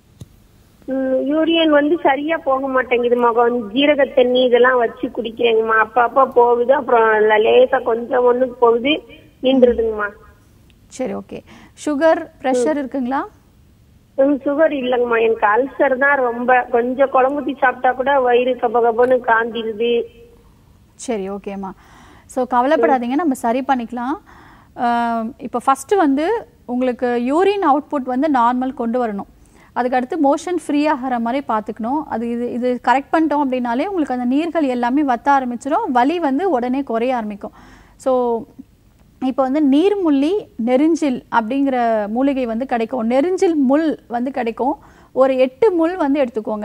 ம், யூரியன் வந்து சரியா போக மாட்டேங்குதும்மா கொஞ்சம் ஜீரக தண்ணி இதெல்லாம் வச்சு குடிக்கிறேங்கம்மா அப்ப அப்ப போகுது அப்புறம் ல- லேசா கொஞ்சம் ஒண்ணுக்கு போகுது நின்றுதுங்கம்மா சரி ஓகே சுகர் ப்ரெஷர் இருக்குங்களா சுகர் இல்லைங்கம்மா எனக்கு அல்சர் தான் ரொம்ப கொஞ்சம் குழம்புத்தி சாப்பிட்டா கூட வயிறு கப கபன்னு காந்திருது சரி ஓகேம்மா ஸோ கவலைப்படாதீங்க நம்ம சரி பண்ணிக்கலாம் ஆம், இப்போ ஃபஸ்ட்டு வந்து உங்களுக்கு யூரின் அவுட்புட் வந்து நார்மல் கொண்டு வரணும் அதுக்கடுத்து மோஷன் ஃப்ரீ ஆகிற மாதிரி பார்த்துக்கணும் அது இது இது கரெக்ட் பண்ணிட்டோம் அப்படின்னாலே உங்களுக்கு அந்த நீர்கள் எல்லாமே வத்த ஆரம்பிச்சிடும் வலி வந்து உடனே குறைய ஆரம்பிக்கும் ஸோ இப்போ வந்து நீர்முள்ளி நெருஞ்சில் அப்படிங்கிற மூலிகை வந்து கிடைக்கும் நெருஞ்சில் முள் வந்து கிடைக்கும் ஒரு எட்டு முள் வந்து எடுத்துக்கோங்க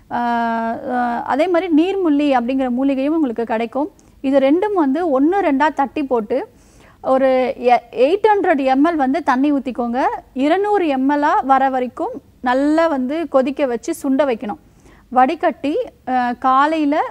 ஆஹ் ஆஹ் அதே மாதிரி நீர்முள்ளி அப்படிங்கிற மூலிகையும் உங்களுக்கு கிடைக்கும் இது ரெண்டும் வந்து ஒன்று ரெண்டாக தட்டி போட்டு ஒரு எயிட் ஹண்ட்ரட் எம்எல் வந்து தண்ணி ஊற்றிக்கோங்க இருநூறு எம்எல்லாக வர வரைக்கும் நல்லா வந்து கொதிக்க வச்சு சுண்ட வைக்கணும் வடிகட்டி காலையில்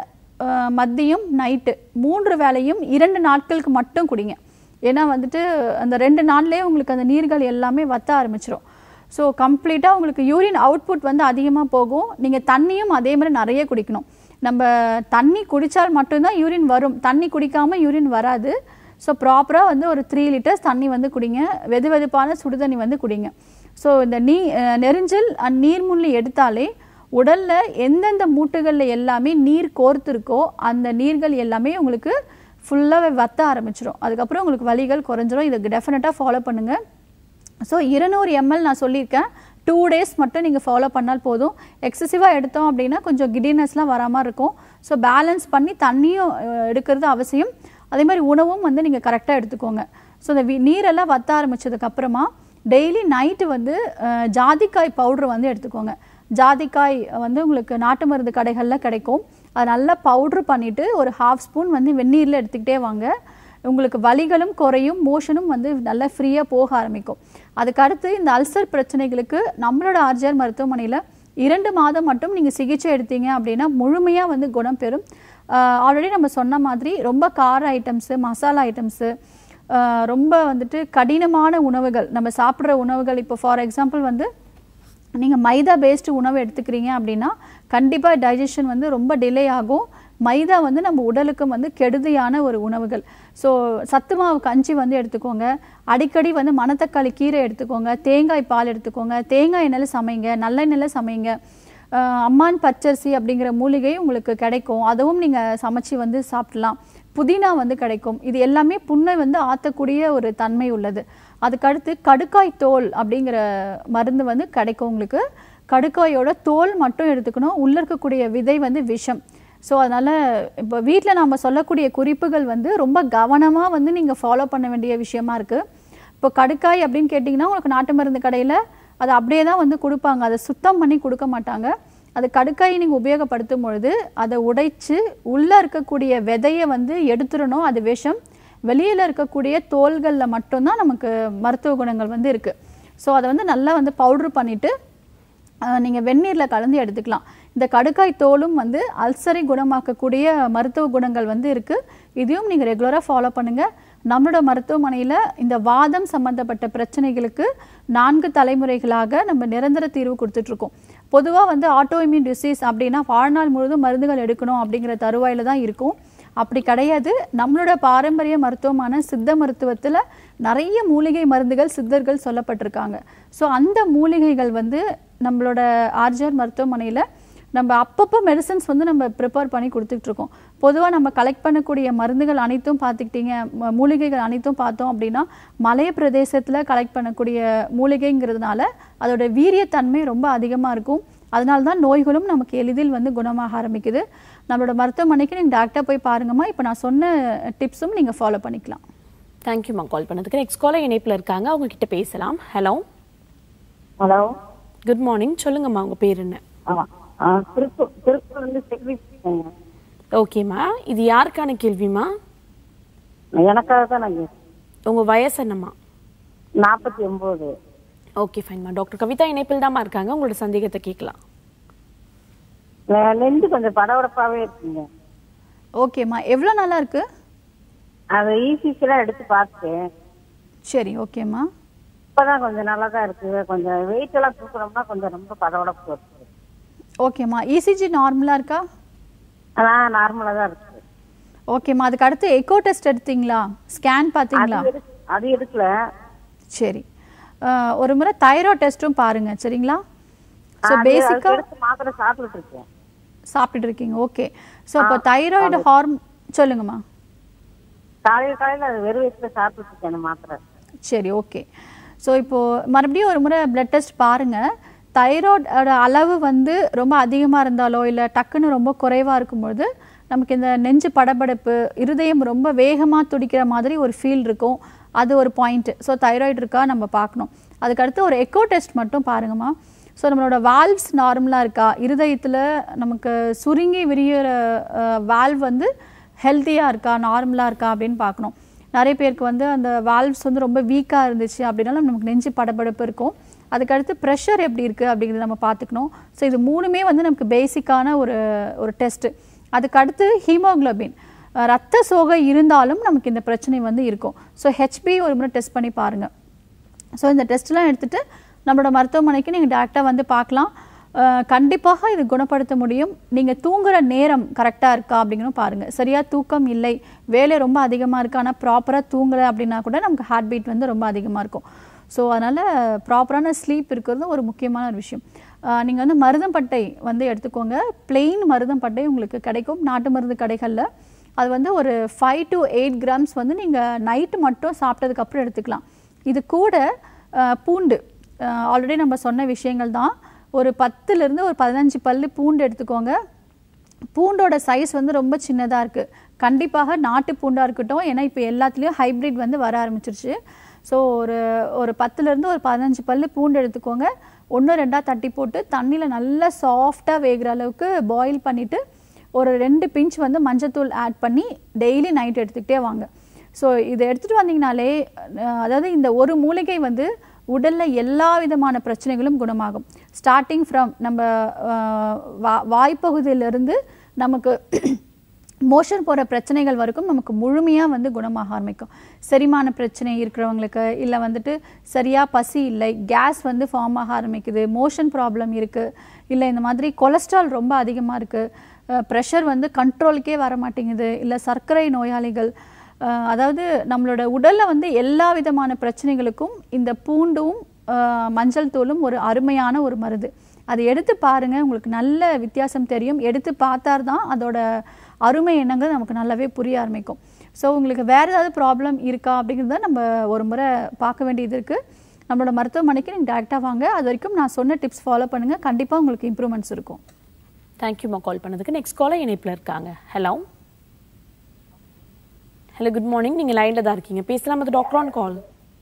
மதியம் நைட்டு மூன்று வேளையும் இரண்டு நாட்களுக்கு மட்டும் குடிங்க ஏன்னா வந்துட்டு அந்த ரெண்டு நாள்லேயே உங்களுக்கு அந்த நீர்கள் எல்லாமே வத்த ஆரம்பிச்சிடும் ஸோ கம்ப்ளீட்டாக உங்களுக்கு யூரின் அவுட்புட் வந்து அதிகமாக போகும் நீங்கள் தண்ணியும் அதே மாதிரி நிறைய குடிக்கணும் நம்ம தண்ணி குடித்தால் மட்டும்தான் யூரின் வரும் தண்ணி குடிக்காமல் யூரின் வராது ஸோ ப்ராப்பராக வந்து ஒரு த்ரீ லிட்டர்ஸ் தண்ணி வந்து குடிங்க வெது வெதுப்பான சுடுதண்ணி வந்து குடிங்க ஸோ இந்த நீ அஹ் நெரிஞ்சல் அண்ட் நீர்முள்ளி எடுத்தாலே உடல்ல எந்தெந்த மூட்டுகளில் எல்லாமே நீர் கோர்த்துருக்கோ அந்த நீர்கள் எல்லாமே உங்களுக்கு ஃபுல்லாகவே வத்த ஆரம்பிச்சிடும் அதுக்கப்புறம் உங்களுக்கு வலிகள் குறைஞ்சிரும் இதை டெஃபினட்டாக ஃபாலோ பண்ணுங்கள் ஸோ இருநூறு எம்எல் நான் சொல்லியிருக்கேன் டூ டேஸ் மட்டும் நீங்கள் ஃபாலோ பண்ணால் போதும் எக்ஸசிவாக எடுத்தோம் அப்படின்னா கொஞ்சம் கிடினஸ்லாம் வராமல் இருக்கும் ஸோ பேலன்ஸ் பண்ணி தண்ணியும் அஹ், எடுக்கிறது அவசியம் அதே மாதிரி உணவும் வந்து நீங்கள் கரெக்டாக எடுத்துக்கோங்க ஸோ இந்த வி- நீரெல்லாம் வத்த ஆரம்பிச்சதுக்கப்புறமா டெய்லி நைட்டு வந்து அஹ், ஜாதிக்காய் பவுடர் வந்து எடுத்துக்கோங்க ஜாதிக்காய் வந்து உங்களுக்கு நாட்டு மருந்து கடைகளில் கிடைக்கும் அதை நல்லா பவுட்ரு பண்ணிவிட்டு ஒரு ஹாஃப் ஸ்பூன் வந்து வெந்நீரில் எடுத்துக்கிட்டே வாங்க உங்களுக்கு வலிகளும் குறையும் மோஷனும் வந்து நல்லா ஃப்ரீயாக போக ஆரம்பிக்கும் அதுக்கு அடுத்து இந்த அல்சர் பிரச்சனைகளுக்கு நம்மளோட ஆர்ஜிஆர் மருத்துவமனையில் இரண்டு மாதம் மட்டும் நீங்கள் சிகிச்சை எடுத்தீங்க அப்படின்னா முழுமையாக வந்து குணம் பெறும் ஆல்ரெடி நம்ம சொன்ன மாதிரி ரொம்ப கார ஐட்டம்ஸு மசாலா ஐட்டம்ஸு ரொம்ப வந்துட்டு கடினமான உணவுகள் நம்ம சாப்பிட்ற உணவுகள் இப்போ ஃபார் எக்ஸாம்பிள் வந்து நீங்கள் மைதா பேஸ்டு உணவு எடுத்துக்கிறீங்க அப்படின்னா கண்டிப்பாக டைஜஷன் வந்து ரொம்ப டிலே ஆகும் மைதா வந்து நம்ம உடலுக்கும் வந்து கெடுதியான ஒரு உணவுகள் ஸோ சத்து மாவு கஞ்சி வந்து எடுத்துக்கோங்க அடிக்கடி வந்து மணத்தக்காளி கீரை எடுத்துக்கோங்க தேங்காய் பால் எடுத்துக்கோங்க தேங்காய் எண்ணெயில் சமைங்க நல்லெண்ணெயில் சமைங்க ஆஹ் அம்மான் பச்சரிசி அப்படிங்கிற மூலிகை உங்களுக்கு கிடைக்கும் அதுவும் நீங்கள் சமைச்சு வந்து சாப்பிடலாம் புதினா வந்து கிடைக்கும் இது எல்லாமே புண்ணை வந்து ஆற்றக்கூடிய ஒரு தன்மை உள்ளது அதுக்கடுத்து கடுக்காய் தோல் அப்படிங்கிற மருந்து வந்து கிடைக்கும் உங்களுக்கு கடுக்காயோட தோல் மட்டும் எடுத்துக்கணும் உள்ளே இருக்கக்கூடிய விதை வந்து விஷம் ஸோ அதனால் இப்போ வீட்டில் நம்ம சொல்லக்கூடிய குறிப்புகள் வந்து ரொம்ப கவனமாக வந்து நீங்கள் ஃபாலோ பண்ண வேண்டிய விஷயமா இருக்குது இப்போ கடுக்காய் அப்படின்னு கேட்டிங்கன்னா உங்களுக்கு நாட்டு மருந்து கடையில் அது அப்படியே தான் வந்து கொடுப்பாங்க அதை சுத்தம் பண்ணி கொடுக்க மாட்டாங்க அது கடுக்காயை நீங்கள் உபயோகப்படுத்தும் பொழுது அதை உடைச்சு உள்ளே இருக்கக்கூடிய விதையை வந்து எடுத்துடணும் அது விஷம் வெளியில் இருக்கக்கூடிய தோள்களில் மட்டும்தான் நமக்கு மருத்துவ குணங்கள் வந்து இருக்குது ஸோ அதை வந்து நல்லா வந்து பவுட்ரு பண்ணிவிட்டு நீங்கள் வெந்நீரில் கலந்து எடுத்துக்கலாம் இந்த கடுக்காய் தோலும் வந்து அல்சரை குணமாக்கக்கூடிய மருத்துவ குணங்கள் வந்து இருக்குது இதையும் நீங்கள் ரெகுலராக ஃபாலோ பண்ணுங்கள் நம்மளோட மருத்துவமனையில் இந்த வாதம் சம்பந்தப்பட்ட பிரச்சனைகளுக்கு நான்கு தலைமுறைகளாக நம்ம நிரந்தர தீர்வு கொடுத்துட்ருக்கோம் பொதுவாக வந்து ஆட்டோ இம்யூன் டிசீஸ் அப்படின்னா வாழ்நாள் முழுதும் மருந்துகள் எடுக்கணும் அப்படிங்கிற தருவாயில் தான் இருக்கும் அப்படி கிடையாது நம்மளோட பாரம்பரிய மருத்துவமான சித்த மருத்துவத்தில் நிறைய மூலிகை மருந்துகள் சித்தர்கள் சொல்லப்பட்டிருக்காங்க ஸோ அந்த மூலிகைகள் வந்து நம்மளோட ஆர்ஜிஆர் மருத்துவமனையில் நம்ம அப்பப்போ மெடிசன்ஸ் வந்து நம்ம ப்ரிப்பேர் பண்ணி கொடுத்துட்ருக்கோம் பொதுவாக நம்ம கலெக்ட் பண்ணக்கூடிய மருந்துகள் அனைத்தும் பார்த்துக்கிட்டிங்க ம- மூலிகைகள் அனைத்தும் பார்த்தோம் அப்படின்னா மலைய பிரதேசத்தில் கலெக்ட் பண்ணக்கூடிய மூலிகைங்கிறதுனால அதோட வீரியத்தன்மை ரொம்ப அதிகமாக இருக்கும் அதனால தான் நோய்களும் நமக்கு எளிதில் வந்து குணமாக ஆரம்பிக்குது நம்மளோட மருத்துவமனைக்கு நீங்கள் டேரெக்டாக போய் பாருங்கம்மா இப்போ நான் சொன்ன டிப்ஸும் நீங்கள் ஃபாலோ பண்ணிக்கலாம் தேங்க்யூம்மா கால் பண்ணதுக்கு நெக்ஸ்ட் காலர் இணைப்பில் இருக்காங்க அவங்க கிட்ட பேசலாம் ஹலோ ஹலோ குட் மார்னிங் சொல்லுங்கம்மா உங்க பேர் என்ன திருப்பூர் திருப்பூர் வந்து செல்வி பேசுறேங்க. ஓகேம்மா இது யாருக்கான கேள்விமா எனக்காக தான் நான் உங்க வயசு என்னம்மா நாற்பத்தி ஒன்பது ஓகே ஃபைன்மா டாக்டர் கவிதா இணைப்பில் தாம்மா இருக்காங்க உங்களோட சந்தேகத்தை கேட்கலாம் நெஞ்சு கொஞ்சம் படபடப்பாவே இருக்குங்க ஓகேம்மா எவ்வளோ நல்லா இருக்கு அது இசிசிலாம் எடுத்து பார்த்தேன் சரி ஓகேம்மா இப்பதான் கொஞ்சம் நல்லா தான் இருக்கு கொஞ்சம் வெயிட் எல்லாம் தூக்கணும்னா கொஞ்சம் ரொம்ப படபடப்பு இருக்கு ஓகேம்மா இசிஜி நார்மலாக இருக்கா ஆனா நார்மலா தான் இருக்கு ஓகேம்மா அதுக்கு அடுத்து எக்கோ டெஸ்ட் எடுத்தீங்களா ஸ்கேன் பார்த்தீங்களா அது எடு- அது எடுக்கல சரி அஹ், ஒரு முறை தைராய்டு டெஸ்ட்டும் பாருங்க சரிங்களா ஸோ அது- பேசிக்காக அதுக்கு எடுத்து மாத்திரை சாப்பிட்டுட்டு இருக்கேன் சாப்பிட்டுட்டு இருக்கீங்க ஓகே ஸோ இப்போ தைராய்டு ஹார்ம் சொல்லுங்கம்மா காலையில காலையில அது வெறும் வயசுல சாப்பிட்டுட்டு இருக்கேன் அந்த மாத்திரை சரி ஓகே ஸோ இப்போ மறுபடியும் ஒரு முறை பிளட் டெஸ்ட் பாருங்க தைராய்டோட அளவு வந்து ரொம்ப அதிகமாக இருந்தாலோ இல்லை டக்குன்னு ரொம்ப குறைவாக இருக்கும்பொழுது நமக்கு இந்த நெஞ்சு படபடப்பு இருதயம் ரொம்ப வேகமாக துடிக்கிற மாதிரி ஒரு ஃபீல் இருக்கும் அது ஒரு பாயிண்ட் ஸோ தைராய்டு இருக்கா நம்ம பார்க்கணும் அதுக்கடுத்து ஒரு எக்கோ டெஸ்ட் மட்டும் பாருங்கம்மா ஸோ நம்மளோட வால்வ்ஸ் நார்மலாக இருக்கா இருதயத்தில் நமக்கு சுருங்கி விரிகிற வால்வ் வந்து ஹெல்த்தியாக இருக்கா நார்மலாக இருக்கா அப்படின்னு பார்க்கணும் நிறைய பேருக்கு வந்து அந்த வால்வ்ஸ் வந்து ரொம்ப வீக்காக இருந்துச்சு அப்படின்னாலும் நமக்கு நெஞ்சு படபடப்பு இருக்கும் அதுக்கடுத்து ப்ரெஷர் எப்படி இருக்குது அப்படிங்கிறத நம்ம பார்த்துக்கணும் ஸோ இது மூணுமே வந்து நமக்கு பேசிக்கான ஒரு ஒரு டெஸ்ட்டு அதுக்கடுத்து ஹீமோகுளோபின் ரத்த சோகை இருந்தாலும் நமக்கு இந்த பிரச்சனை வந்து இருக்கும் ஸோ ஹெச்பி ஒரு முறை டெஸ்ட் பண்ணி பாருங்கள் ஸோ இந்த டெஸ்ட்லாம் எடுத்துகிட்டு நம்மளோட மருத்துவமனைக்கு நீங்கள் டேரெக்டாக வந்து பார்க்கலாம் அஹ் கண்டிப்பாக இது குணப்படுத்த முடியும் நீங்கள் தூங்குற நேரம் கரெக்டாக இருக்கா அப்படிங்கணும் பாருங்கள் சரியாக தூக்கம் இல்லை வேலை ரொம்ப அதிகமாக இருக்குது ஆனால் ப்ராப்பராக தூங்கலை அப்படின்னா கூட நமக்கு ஹார்ட் பீட் வந்து ரொம்ப அதிகமாக இருக்கும் ஸோ அதனால் ப்ராப்பரான ஸ்லீப் இருக்கிறது ஒரு முக்கியமான ஒரு விஷயம் நீங்கள் வந்து மருதம்பட்டை வந்து எடுத்துக்கோங்க plain மருதம்பட்டை உங்களுக்கு கிடைக்கும் நாட்டு மருந்து கடைகளில் அது வந்து ஒரு ஃபைவ் டு எயிட் கிராம்ஸ் வந்து நீங்கள் நைட்டு மட்டும் சாப்பிட்டதுக்கப்புறம் எடுத்துக்கலாம் இது கூட அஹ், பூண்டு ஆல்ரெடி நம்ம சொன்ன விஷயங்கள் தான் ஒரு பத்துலேருந்து ஒரு பதினஞ்சு பல்லு பூண்டு எடுத்துக்கோங்க பூண்டோட சைஸ் வந்து ரொம்ப சின்னதாக இருக்குது கண்டிப்பாக நாட்டு பூண்டாக இருக்கட்டும் ஏன்னா இப்போ எல்லாத்துலேயும் ஹைப்ரிட் வந்து வர ஆரம்பிச்சிருச்சு ஸோ ஒரு ஒரு பத்துலேருந்து ஒரு பதினஞ்சு பல்லு பூண்டு எடுத்துக்கோங்க ஒன்று ரெண்டாக தட்டி போட்டு தண்ணியில் நல்லா சாஃப்டாக வேகிற அளவுக்கு பாயில் பண்ணிவிட்டு ஒரு ரெண்டு பிஞ்ச் வந்து மஞ்சத்தூள் ஆட் பண்ணி டெய்லி நைட் எடுத்துக்கிட்டே வாங்க ஸோ இதை எடுத்துகிட்டு வந்தீங்கனாலே அஹ், அதாவது இந்த ஒரு மூலிகை வந்து உடலில் எல்லா விதமான பிரச்சனைகளும் குணமாகும் ஸ்டார்டிங் ஃப்ரம் நம்ம அஹ், வா வாய்ப்பகுதியிலிருந்து நமக்கு மோஷன் போகிற பிரச்சனைகள் வரைக்கும் நமக்கு முழுமையாக வந்து குணமாக ஆரம்பிக்கும் செரிமான பிரச்சனை இருக்கிறவங்களுக்கு இல்லை வந்துட்டு சரியாக பசி இல்லை கேஸ் வந்து ஃபார்ம் ஆக ஆரம்பிக்குது மோஷன் ப்ராப்ளம் இருக்குது இல்லை இந்த மாதிரி கொலஸ்ட்ரால் ரொம்ப அதிகமாக இருக்குது ப்ரெஷர் வந்து கண்ட்ரோலுக்கே வர மாட்டேங்குது இல்லை சர்க்கரை நோயாளிகள் அஹ், அதாவது நம்மளோட உடலில் வந்து எல்லா விதமான பிரச்சனைகளுக்கும் இந்த பூண்டும் அஹ், மஞ்சள் தூளும் ஒரு அருமையான ஒரு மருந்து அதை எடுத்து பாருங்க உங்களுக்கு நல்ல வித்தியாசம் தெரியும் எடுத்து பார்த்தார் தான் அதோட அருமை என்னங்கிறது நமக்கு நல்லாவே புரிய ஆரம்பிக்கும் ஸோ உங்களுக்கு வேறு ஏதாவது ப்ராப்ளம் இருக்கா அப்படிங்கிறத நம்ம ஒரு முறை பார்க்க வேண்டியது இருக்குது நம்மளோட மருத்துவமனைக்கு நீங்கள் டேரெக்டாக வாங்க அது வரைக்கும் நான் சொன்ன டிப்ஸ் ஃபாலோ பண்ணுங்கள் கண்டிப்பாக உங்களுக்கு இம்ப்ரூவ்மெண்ட்ஸ் இருக்கும் தேங்க்யூமா கால் பண்ணதுக்கு நெக்ஸ்ட் காலர் இணைப்பில் இருக்காங்க ஹலோ ஹலோ குட் மார்னிங் நீங்கள் லைனில் தான் இருக்கீங்க பேசலாம் அது doctor on call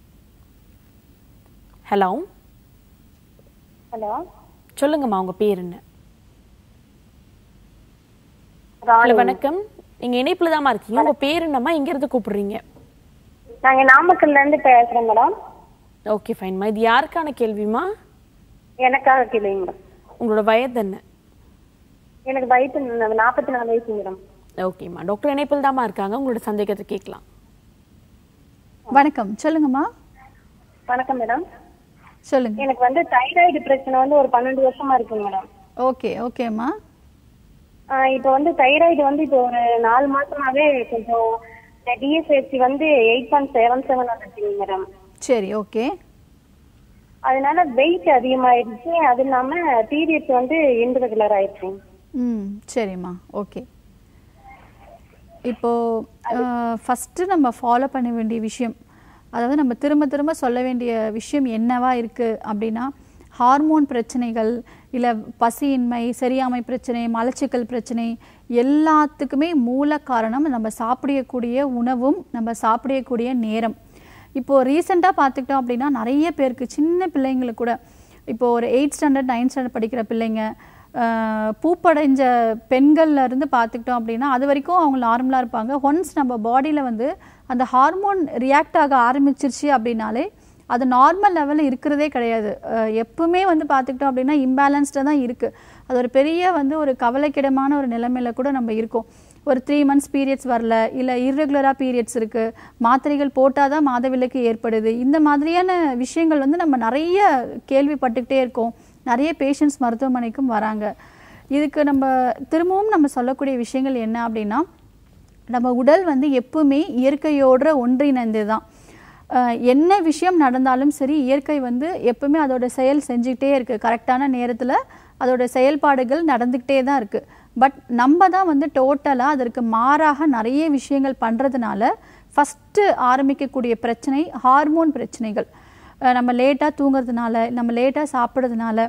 hello hello சொல்லுங்கம்மா உங்க பேர் என்ன ஹலோ வணக்கம் நீங்க இணைப்புல தாம்மா இருக்கீங்க உங்க பேர் என்னம்மா எங்க இருந்து கூப்பிடுறீங்க நாங்க நாமக்கல்ல இருந்து பேசுறோம் மேடம் ஓகே ஃபைன்மா இது யாருக்கான கேள்விமா எனக்காக கேளுங்க மேடம் உங்களோட வயது என்ன எனக்கு வயசு நாற்பத்தி நாலு வயசு மேடம் ஓகேம்மா டாக்டர் இணைப்பில் தாம்மா இருக்காங்க உங்களோட சந்தேகத்தை கேட்கலாம் வணக்கம் சொல்லுங்கம்மா வணக்கம் மேடம் சொல்லுங்க எனக்கு வந்து தைராய்டு பிரச்சனை வந்து ஒரு பன்னெண்டு வருஷமா இருக்குங்க மேடம் ஓகே ஓகேம்மா ஆஹ் இப்போ வந்து தைராய்டு வந்து இப்போ ஒரு நாலு மாசமாவே கொஞ்சம் டிஎஸ்ஹெச் வந்து எயிட் பாயிண்ட் செவன் செவன் வந்துருச்சுங்க மேடம் சரி ஓகே அதனால வெயிட் அதிகமாயிடுச்சு அது இல்லாம பீரியட்ஸ் வந்து இன்ரெகுலர் ஆயிடுச்சு ம் சரிம்மா ஓகே இப்போது ஃபஸ்ட்டு நம்ம ஃபாலோ பண்ண வேண்டிய விஷயம் அதாவது நம்ம திரும்ப திரும்ப சொல்ல வேண்டிய விஷயம் என்னவா இருக்குது அப்படின்னா ஹார்மோன் பிரச்சனைகள் இல்லை பசியின்மை சரியாமை பிரச்சனை மலச்சிக்கல் பிரச்சனை எல்லாத்துக்குமே மூல காரணம் நம்ம சாப்பிடக்கூடிய உணவும் நம்ம சாப்பிடக்கூடிய நேரம் இப்போது ரீசெண்டாக பார்த்துக்கிட்டோம் அப்படின்னா நிறைய பேருக்கு சின்ன பிள்ளைங்களுக்கு கூட இப்போ ஒரு எயிட் ஸ்டாண்டர்ட் நைன்த் ஸ்டாண்டர்ட் படிக்கிற பிள்ளைங்க ஆஹ் பூப்படைஞ்ச பெண்கள்ல இருந்து பார்த்துக்கிட்டோம் அப்படின்னா அது வரைக்கும் அவங்க நார்மலாக இருப்பாங்க ஒன்ஸ் நம்ம பாடியில் வந்து அந்த ஹார்மோன் ரியாக்ட் ஆக ஆரம்பிச்சிருச்சு அப்படின்னாலே அது நார்மல் லெவலில் இருக்கிறதே கிடையாது அஹ் எப்பவுமே வந்து பார்த்துக்கிட்டோம் அப்படின்னா இம்பேலன்ஸ்டாக தான் இருக்குது அது ஒரு பெரிய வந்து ஒரு கவலைக்கிடமான ஒரு நிலைமையில கூட நம்ம இருக்கோம் ஒரு த்ரீ மந்த்ஸ் பீரியட்ஸ் வரல இல்லை இர்ரெகுலராக பீரியட்ஸ் இருக்குது மாத்திரைகள் போட்டால் தான் மாதவிலக்கு ஏற்படுது இந்த மாதிரியான விஷயங்கள் வந்து நம்ம நிறைய கேள்விப்பட்டுக்கிட்டே இருக்கோம் நிறைய பேஷண்ட்ஸ் மருத்துவமனைக்கும் வராங்க இதுக்கு நம்ம திரும்பவும் நம்ம சொல்லக்கூடிய விஷயங்கள் என்ன அப்படின்னா நம்ம உடல் வந்து எப்பவுமே இயற்கையோட ஒன்றிணைந்து தான் அஹ் என்ன விஷயம் நடந்தாலும் சரி இயற்கை வந்து எப்பவுமே அதோட செயல் செஞ்சுக்கிட்டே இருக்குது கரெக்டான நேரத்தில் அதோட செயல்பாடுகள் நடந்துக்கிட்டே தான் இருக்குது பட் நம்ம தான் வந்து டோட்டலாக அதற்கு மாறாக நிறைய விஷயங்கள் பண்ணுறதுனால ஃபஸ்ட்டு ஆரம்பிக்கக்கூடிய பிரச்சனை ஹார்மோன் பிரச்சனைகள் அஹ் நம்ம லேட்டாக தூங்குறதுனால நம்ம லேட்டாக சாப்பிட்றதுனால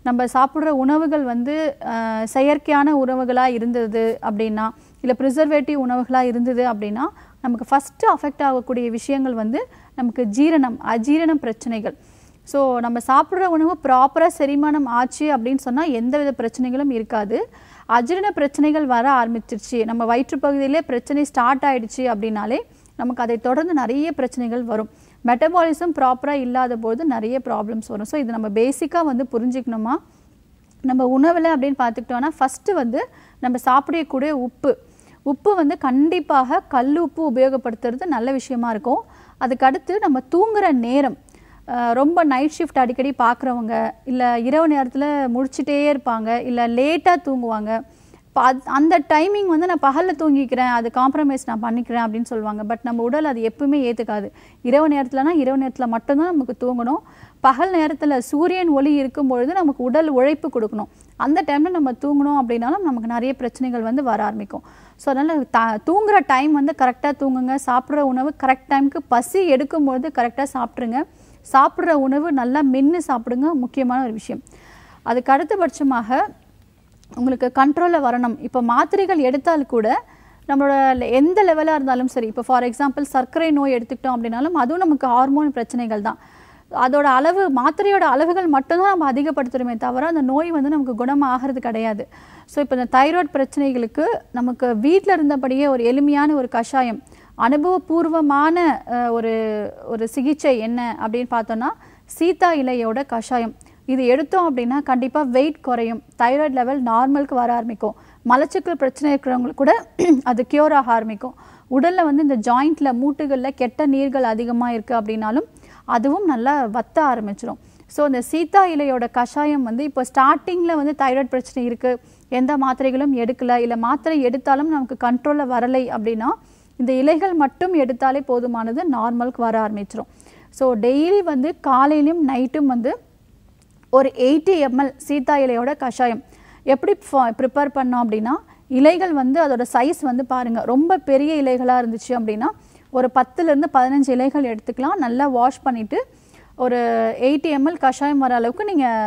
நம்ம சாப்பிட்ற உணவுகள் வந்து அஹ், செயற்கையான உணவுகளாக இருந்தது அப்படின்னா இல்லை ப்ரிசர்வேட்டிவ் உணவுகளாக இருந்தது அப்படின்னா நமக்கு ஃபஸ்ட்டு அஃபெக்ட் ஆகக்கூடிய விஷயங்கள் வந்து நமக்கு ஜீரணம் அஜீரண பிரச்சனைகள் ஸோ நம்ம சாப்பிட்ற உணவு ப்ராப்பராக செரிமானம் ஆச்சு அப்படின்னு சொன்னால் எந்தவித பிரச்சனைகளும் இருக்காது அஜீரண பிரச்சனைகள் வர ஆரம்பிச்சிருச்சு நம்ம வயிற்றுப்பகுதியிலே பிரச்சனை ஸ்டார்ட் ஆயிடுச்சு அப்படின்னாலே நமக்கு அதை தொடர்ந்து நிறைய பிரச்சனைகள் வரும் மெட்டபாலிசம் ப்ராப்பராக இல்லாத போது நிறைய ப்ராப்ளம்ஸ் வரும் ஸோ இது நம்ம பேசிக்காக வந்து புரிஞ்சுக்கணுமா நம்ம உணவில் அப்படின்னு பார்த்துக்கிட்டோன்னா ஃபஸ்ட்டு வந்து நம்ம சாப்பிடக்கூடிய உப்பு உப்பு வந்து கண்டிப்பாக கல் உப்பு உபயோகப்படுத்துறது நல்ல விஷயமா இருக்கும் அதுக்கடுத்து நம்ம தூங்குற நேரம் அஹ் ரொம்ப நைட் ஷிஃப்ட் அடிக்கடி பார்க்குறவங்க இல்லை இரவு நேரத்தில் முழிச்சிட்டே இருப்பாங்க இல்லை லேட்டாக தூங்குவாங்க இப்போ அது அந்த டைமிங் வந்து நான் பகலில் தூங்கிக்கிறேன் அது காம்ப்ரமைஸ் நான் பண்ணிக்கிறேன் அப்படின்னு சொல்லுவாங்க பட் நம்ம உடல் அது எப்பவுமே ஏற்றுக்காது இரவு நேரத்துலனா இரவு நேரத்தில் மட்டும்தான் நமக்கு தூங்கணும் பகல் நேரத்தில் சூரியன் ஒளி இருக்கும் பொழுது நமக்கு உடல் உழைப்பு கொடுக்கணும் அந்த டைமில் நம்ம தூங்கணும் அப்படின்னாலும் நமக்கு நிறைய பிரச்சனைகள் வந்து வர ஆரம்பிக்கும் ஸோ அதனால் த தூங்குற டைம் வந்து கரெக்டாக தூங்குங்க சாப்பிட்ற உணவு கரெக்ட் டைமுக்கு பசி எடுக்கும்பொழுது கரெக்டாக சாப்பிட்ருங்க சாப்பிட்ற உணவு நல்லா மென்று சாப்பிடுங்க முக்கியமான ஒரு விஷயம் அதுக்கு அடுத்தபட்சமாக உங்களுக்கு கண்ட்ரோலில் வரணும் இப்போ மாத்திரைகள் எடுத்தால் கூட நம்மளோட le- எந்த லெவலாக இருந்தாலும் சரி இப்போ ஃபார் எக்ஸாம்பிள் சர்க்கரை நோய் எடுத்துக்கிட்டோம் அப்படின்னாலும் அதுவும் நமக்கு ஹார்மோன் பிரச்சனைகள் தான் அதோட அளவு மாத்திரையோட அளவுகள் மட்டும்தான் நம்ம அதிகப்படுத்துகிறோமே தவிர அந்த நோய் வந்து நமக்கு குணமாகிறது கிடையாது ஸோ இப்போ இந்த தைராய்டு பிரச்சனைகளுக்கு நமக்கு வீட்டில் இருந்தபடியே ஒரு எளிமையான ஒரு கஷாயம் அனுபவபூர்வமான அஹ், ஒரு ஒரு சிகிச்சை என்ன அப்படின்னு பார்த்தோன்னா சீதா இலையோட கஷாயம் இது எடுத்தோம் அப்படின்னா கண்டிப்பாக வெயிட் குறையும் தைராய்டு லெவல் நார்மலுக்கு வர ஆரம்பிக்கும் மலச்சிக்கல் பிரச்சனை இருக்கிறவங்களுக்கு கூட அது கியூர் ஆக ஆரம்பிக்கும் உடலில் வந்து இந்த ஜாயிண்ட்டில் மூட்டுகளில் கெட்ட நீர்கள் அதிகமாக இருக்குது அப்படின்னாலும் அதுவும் நல்லா வத்த ஆரம்பிச்சிடும் ஸோ இந்த சீதா இலையோட கஷாயம் வந்து இப்போ ஸ்டார்டிங்கில் வந்து தைராய்டு பிரச்சனை இருக்குது எந்த மாத்திரைகளும் எடுக்கல இல்லை மாத்திரை எடுத்தாலும் நமக்கு கண்ட்ரோலில் வரலை அப்படின்னா இந்த இலைகள் மட்டும் எடுத்தாலே போதுமானது நார்மலுக்கு வர ஆரம்பிச்சிடும் ஸோ டெய்லி வந்து காலையிலையும் நைட்டும் வந்து ஒரு எயிட்டி எம்எல் சீதா இலையோட கஷாயம் எப்படி ப்ரிப்பேர் பண்ணோம் அப்படின்னா இலைகள் வந்து அதோட சைஸ் வந்து பாருங்கள் ரொம்ப பெரிய இலைகளாக இருந்துச்சு அப்படின்னா ஒரு பத்துலேருந்து பதினஞ்சு இலைகள் எடுத்துக்கலாம் நல்லா வாஷ் பண்ணிவிட்டு ஒரு எயிட்டி எம்எல் கஷாயம் வர அளவுக்கு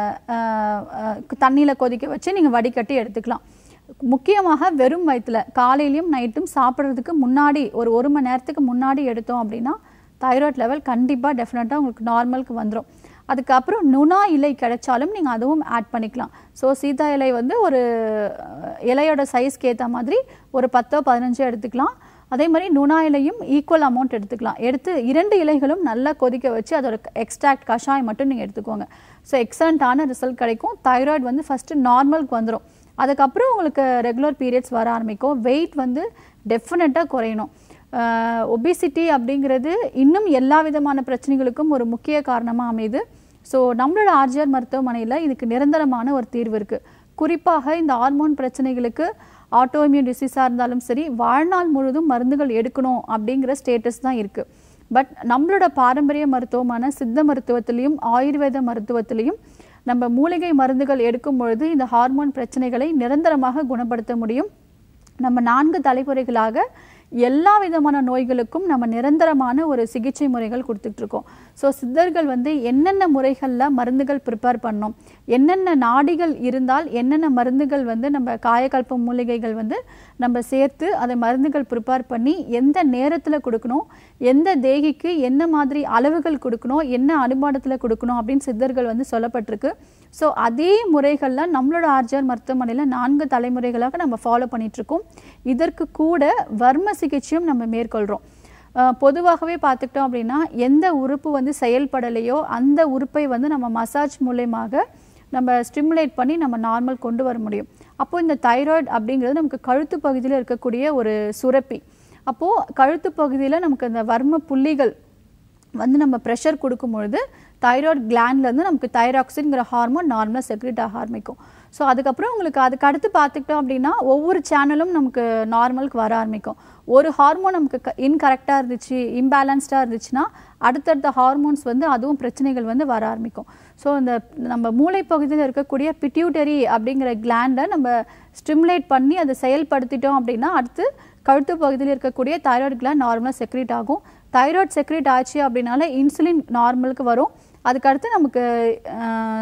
நீங்கள் தண்ணியில் கொதிக்க வச்சு நீங்கள் வடிகட்டி எடுத்துக்கலாம் முக்கியமாக வெறும் வயிற்றில் காலையிலையும் நைட்டும் சாப்பிட்றதுக்கு முன்னாடி ஒரு ஒரு மணி நேரத்துக்கு முன்னாடி எடுத்தோம் அப்படின்னா தைராய்டு லெவல் கண்டிப்பாக டெஃபினட்டாக உங்களுக்கு நார்மலுக்கு வந்துடும் அதுக்கப்புறம் நுணா இலை கிடைச்சாலும் நீங்கள் அதுவும் ஆட் பண்ணிக்கலாம் ஸோ சீதா இலை வந்து ஒரு அஹ், இலையோட சைஸ்க்கு ஏற்ற மாதிரி ஒரு பத்தோ பதினஞ்சோ எடுத்துக்கலாம் அதே மாதிரி நுணா இலையும் ஈக்குவல் அமௌண்ட் எடுத்துக்கலாம் எடுத்து இரண்டு இலைகளும் நல்லா கொதிக்க வச்சு அதோட எக்ஸ்ட்ராக்ட் கஷாயம் மட்டும் நீங்கள் எடுத்துக்கோங்க ஸோ எக்ஸலண்ட்டான ரிசல்ட் கிடைக்கும் தைராய்டு வந்து ஃபஸ்ட்டு நார்மலுக்கு வந்துடும் அதுக்கப்புறம் உங்களுக்கு ரெகுலர் பீரியட்ஸ் வர ஆரம்பிக்கும் வெயிட் வந்து டெஃபினட்டாக குறையணும் ஒபிசிட்டி அப்படிங்கிறது இன்னும் எல்லா விதமான பிரச்சனைகளுக்கும் ஒரு முக்கிய காரணமாக அமையுது ஸோ நம்மளோட ஆர்ஜிஆர் மருத்துவமனையில் இதுக்கு நிரந்தரமான ஒரு தீர்வு இருக்குது குறிப்பாக இந்த ஹார்மோன் பிரச்சனைகளுக்கு ஆட்டோஇம்யூன் டிசீஸாக இருந்தாலும் சரி வாழ்நாள் முழுதும் மருந்துகள் எடுக்கணும் அப்படிங்கிற ஸ்டேட்டஸ் தான் இருக்குது பட் நம்மளோட பாரம்பரிய மருத்துவமான சித்த மருத்துவத்திலையும் ஆயுர்வேத மருத்துவத்திலையும் நம்ம மூலிகை மருந்துகள் எடுக்கும் பொழுது இந்த ஹார்மோன் பிரச்சனைகளை நிரந்தரமாக குணப்படுத்த முடியும் நம்ம நான்கு தலைமுறைகளாக எல்லா விதமான நோய்களுக்கும் நம்ம நிரந்தரமான ஒரு சிகிச்சை முறைகள் கொடுத்துட்டு இருக்கோம் ஸோ சித்தர்கள் வந்து என்னென்ன முறைகளில் மருந்துகள் ப்ரிப்பேர் பண்ணோம் என்னென்ன நாடிகள் இருந்தால் என்னென்ன மருந்துகள் வந்து நம்ம காயக்கல்ப மூலிகைகள் வந்து நம்ம சேர்த்து அதை மருந்துகள் ப்ரிப்பேர் பண்ணி எந்த நேரத்தில் கொடுக்கணும் எந்த தேகிக்கு என்ன மாதிரி அளவுகள் கொடுக்கணும் என்ன அனுமானத்தில் கொடுக்கணும் அப்படின்னு சித்தர்கள் வந்து சொல்லப்பட்டிருக்கு ஸோ அதே முறைகளில் நம்மளோட ஆர்ஜிஆர் மருத்துவமனையில் நான்கு தலைமுறைகளாக நம்ம ஃபாலோ பண்ணிகிட்ருக்கோம் இதற்கு கூட வர்ம சிகிச்சையும் நம்ம மேற்கொள்கிறோம் அஹ் பொதுவாகவே பார்த்துக்கிட்டோம் அப்படின்னா எந்த உறுப்பு வந்து செயல்படலையோ அந்த உறுப்பை வந்து நம்ம மசாஜ் மூலயமாக நம்ம ஸ்டிமுலேட் பண்ணி நம்ம நார்மல் கொண்டு வர முடியும் அப்போ இந்த தைராய்டு அப்படிங்கிறது நமக்கு கழுத்து பகுதியில் இருக்கக்கூடிய ஒரு சுரப்பி அப்போது கழுத்து பகுதியில் நமக்கு அந்த வர்ம புள்ளிகள் வந்து நம்ம ப்ரெஷர் கொடுக்கும் பொழுது தைராய்டு கிளாண்ட்லேருந்து நமக்கு தைராக்சின்ங்கிற ஹார்மோன் நார்மலாக செக்ரேட் ஆக ஆரம்பிக்கும் ஸோ அதுக்கப்புறம் உங்களுக்கு அதுக்கு அடுத்து பார்த்துக்கிட்டோம் அப்படின்னா ஒவ்வொரு சேனலும் நமக்கு நார்மலுக்கு வர ஆரம்பிக்கும் ஒரு ஹார்மோன் நமக்கு இன்கரெக்டாக இருந்துச்சு இம்பேலன்ஸ்டாக இருந்துச்சுன்னா அடுத்தடுத்த ஹார்மோன்ஸ் வந்து அதுவும் பிரச்சனைகள் வந்து வர ஆரம்பிக்கும் ஸோ இந்த நம்ம மூளை பகுதியில் இருக்கக்கூடிய பிட்யூட்டரி அப்படிங்கிற கிளாண்டை நம்ம ஸ்டிமுலேட் பண்ணி அதை செயல்படுத்திட்டோம் அப்படின்னா அடுத்து கழுத்து பகுதியில் இருக்கக்கூடிய தைராய்டு கிளாண்ட் நார்மலாக செக்ரேட் ஆகும் தைராய்டு செக்ரேட் ஆச்சு அப்படின்னால இன்சுலின் நார்மலுக்கு வரும் அதுக்கடுத்து நமக்கு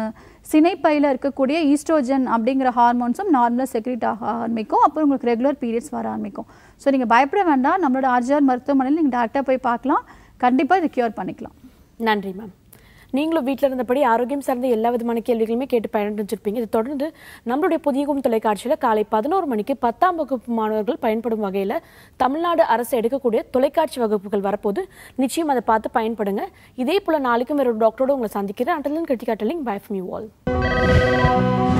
சினைப்பையில் இருக்கக்கூடிய ஈஸ்ட்ரோஜன் அப்படிங்கிற ஹார்மோன்ஸும் நார்மலாக செக்ரிட் ஆக ஆரம்பிக்கும் அப்புறம் உங்களுக்கு ரெகுலர் பீரியட்ஸ் வர ஆரம்பிக்கும் ஸோ நீங்கள் பயப்பட வேண்டாம் நம்மளோட ஆர்ஜிஆர் மருத்துவமனையில் நீங்கள் டேரெக்டாக போய் பார்க்கலாம் கண்டிப்பாக இது க்யூர் பண்ணிக்கலாம் நன்றி மேம் நீங்களும் வீட்டில் இருந்தபடி ஆரோக்கியம் சார்ந்த எல்லா விதமான கேள்விகளுமே கேட்டு பயனடைஞ்சிருப்பீங்க இது தொடர்ந்து நம்மளுடைய புதியகும் தொலைக்காட்சியில் காலை பதினோரு மணிக்கு பத்தாம் வகுப்பு மாணவர்கள் பயன்படும் வகையில் தமிழ்நாடு அரசு எடுக்கக்கூடிய தொலைக்காட்சி வகுப்புகள் வரப்போது நிச்சயம் அதை பார்த்து பயன்படுங்க இதே போல நாளைக்கும் வேற ஒரு டாக்டரோட உங்களை சந்திக்கிறேன் அண்டலன் Kiruthika telling bye from you all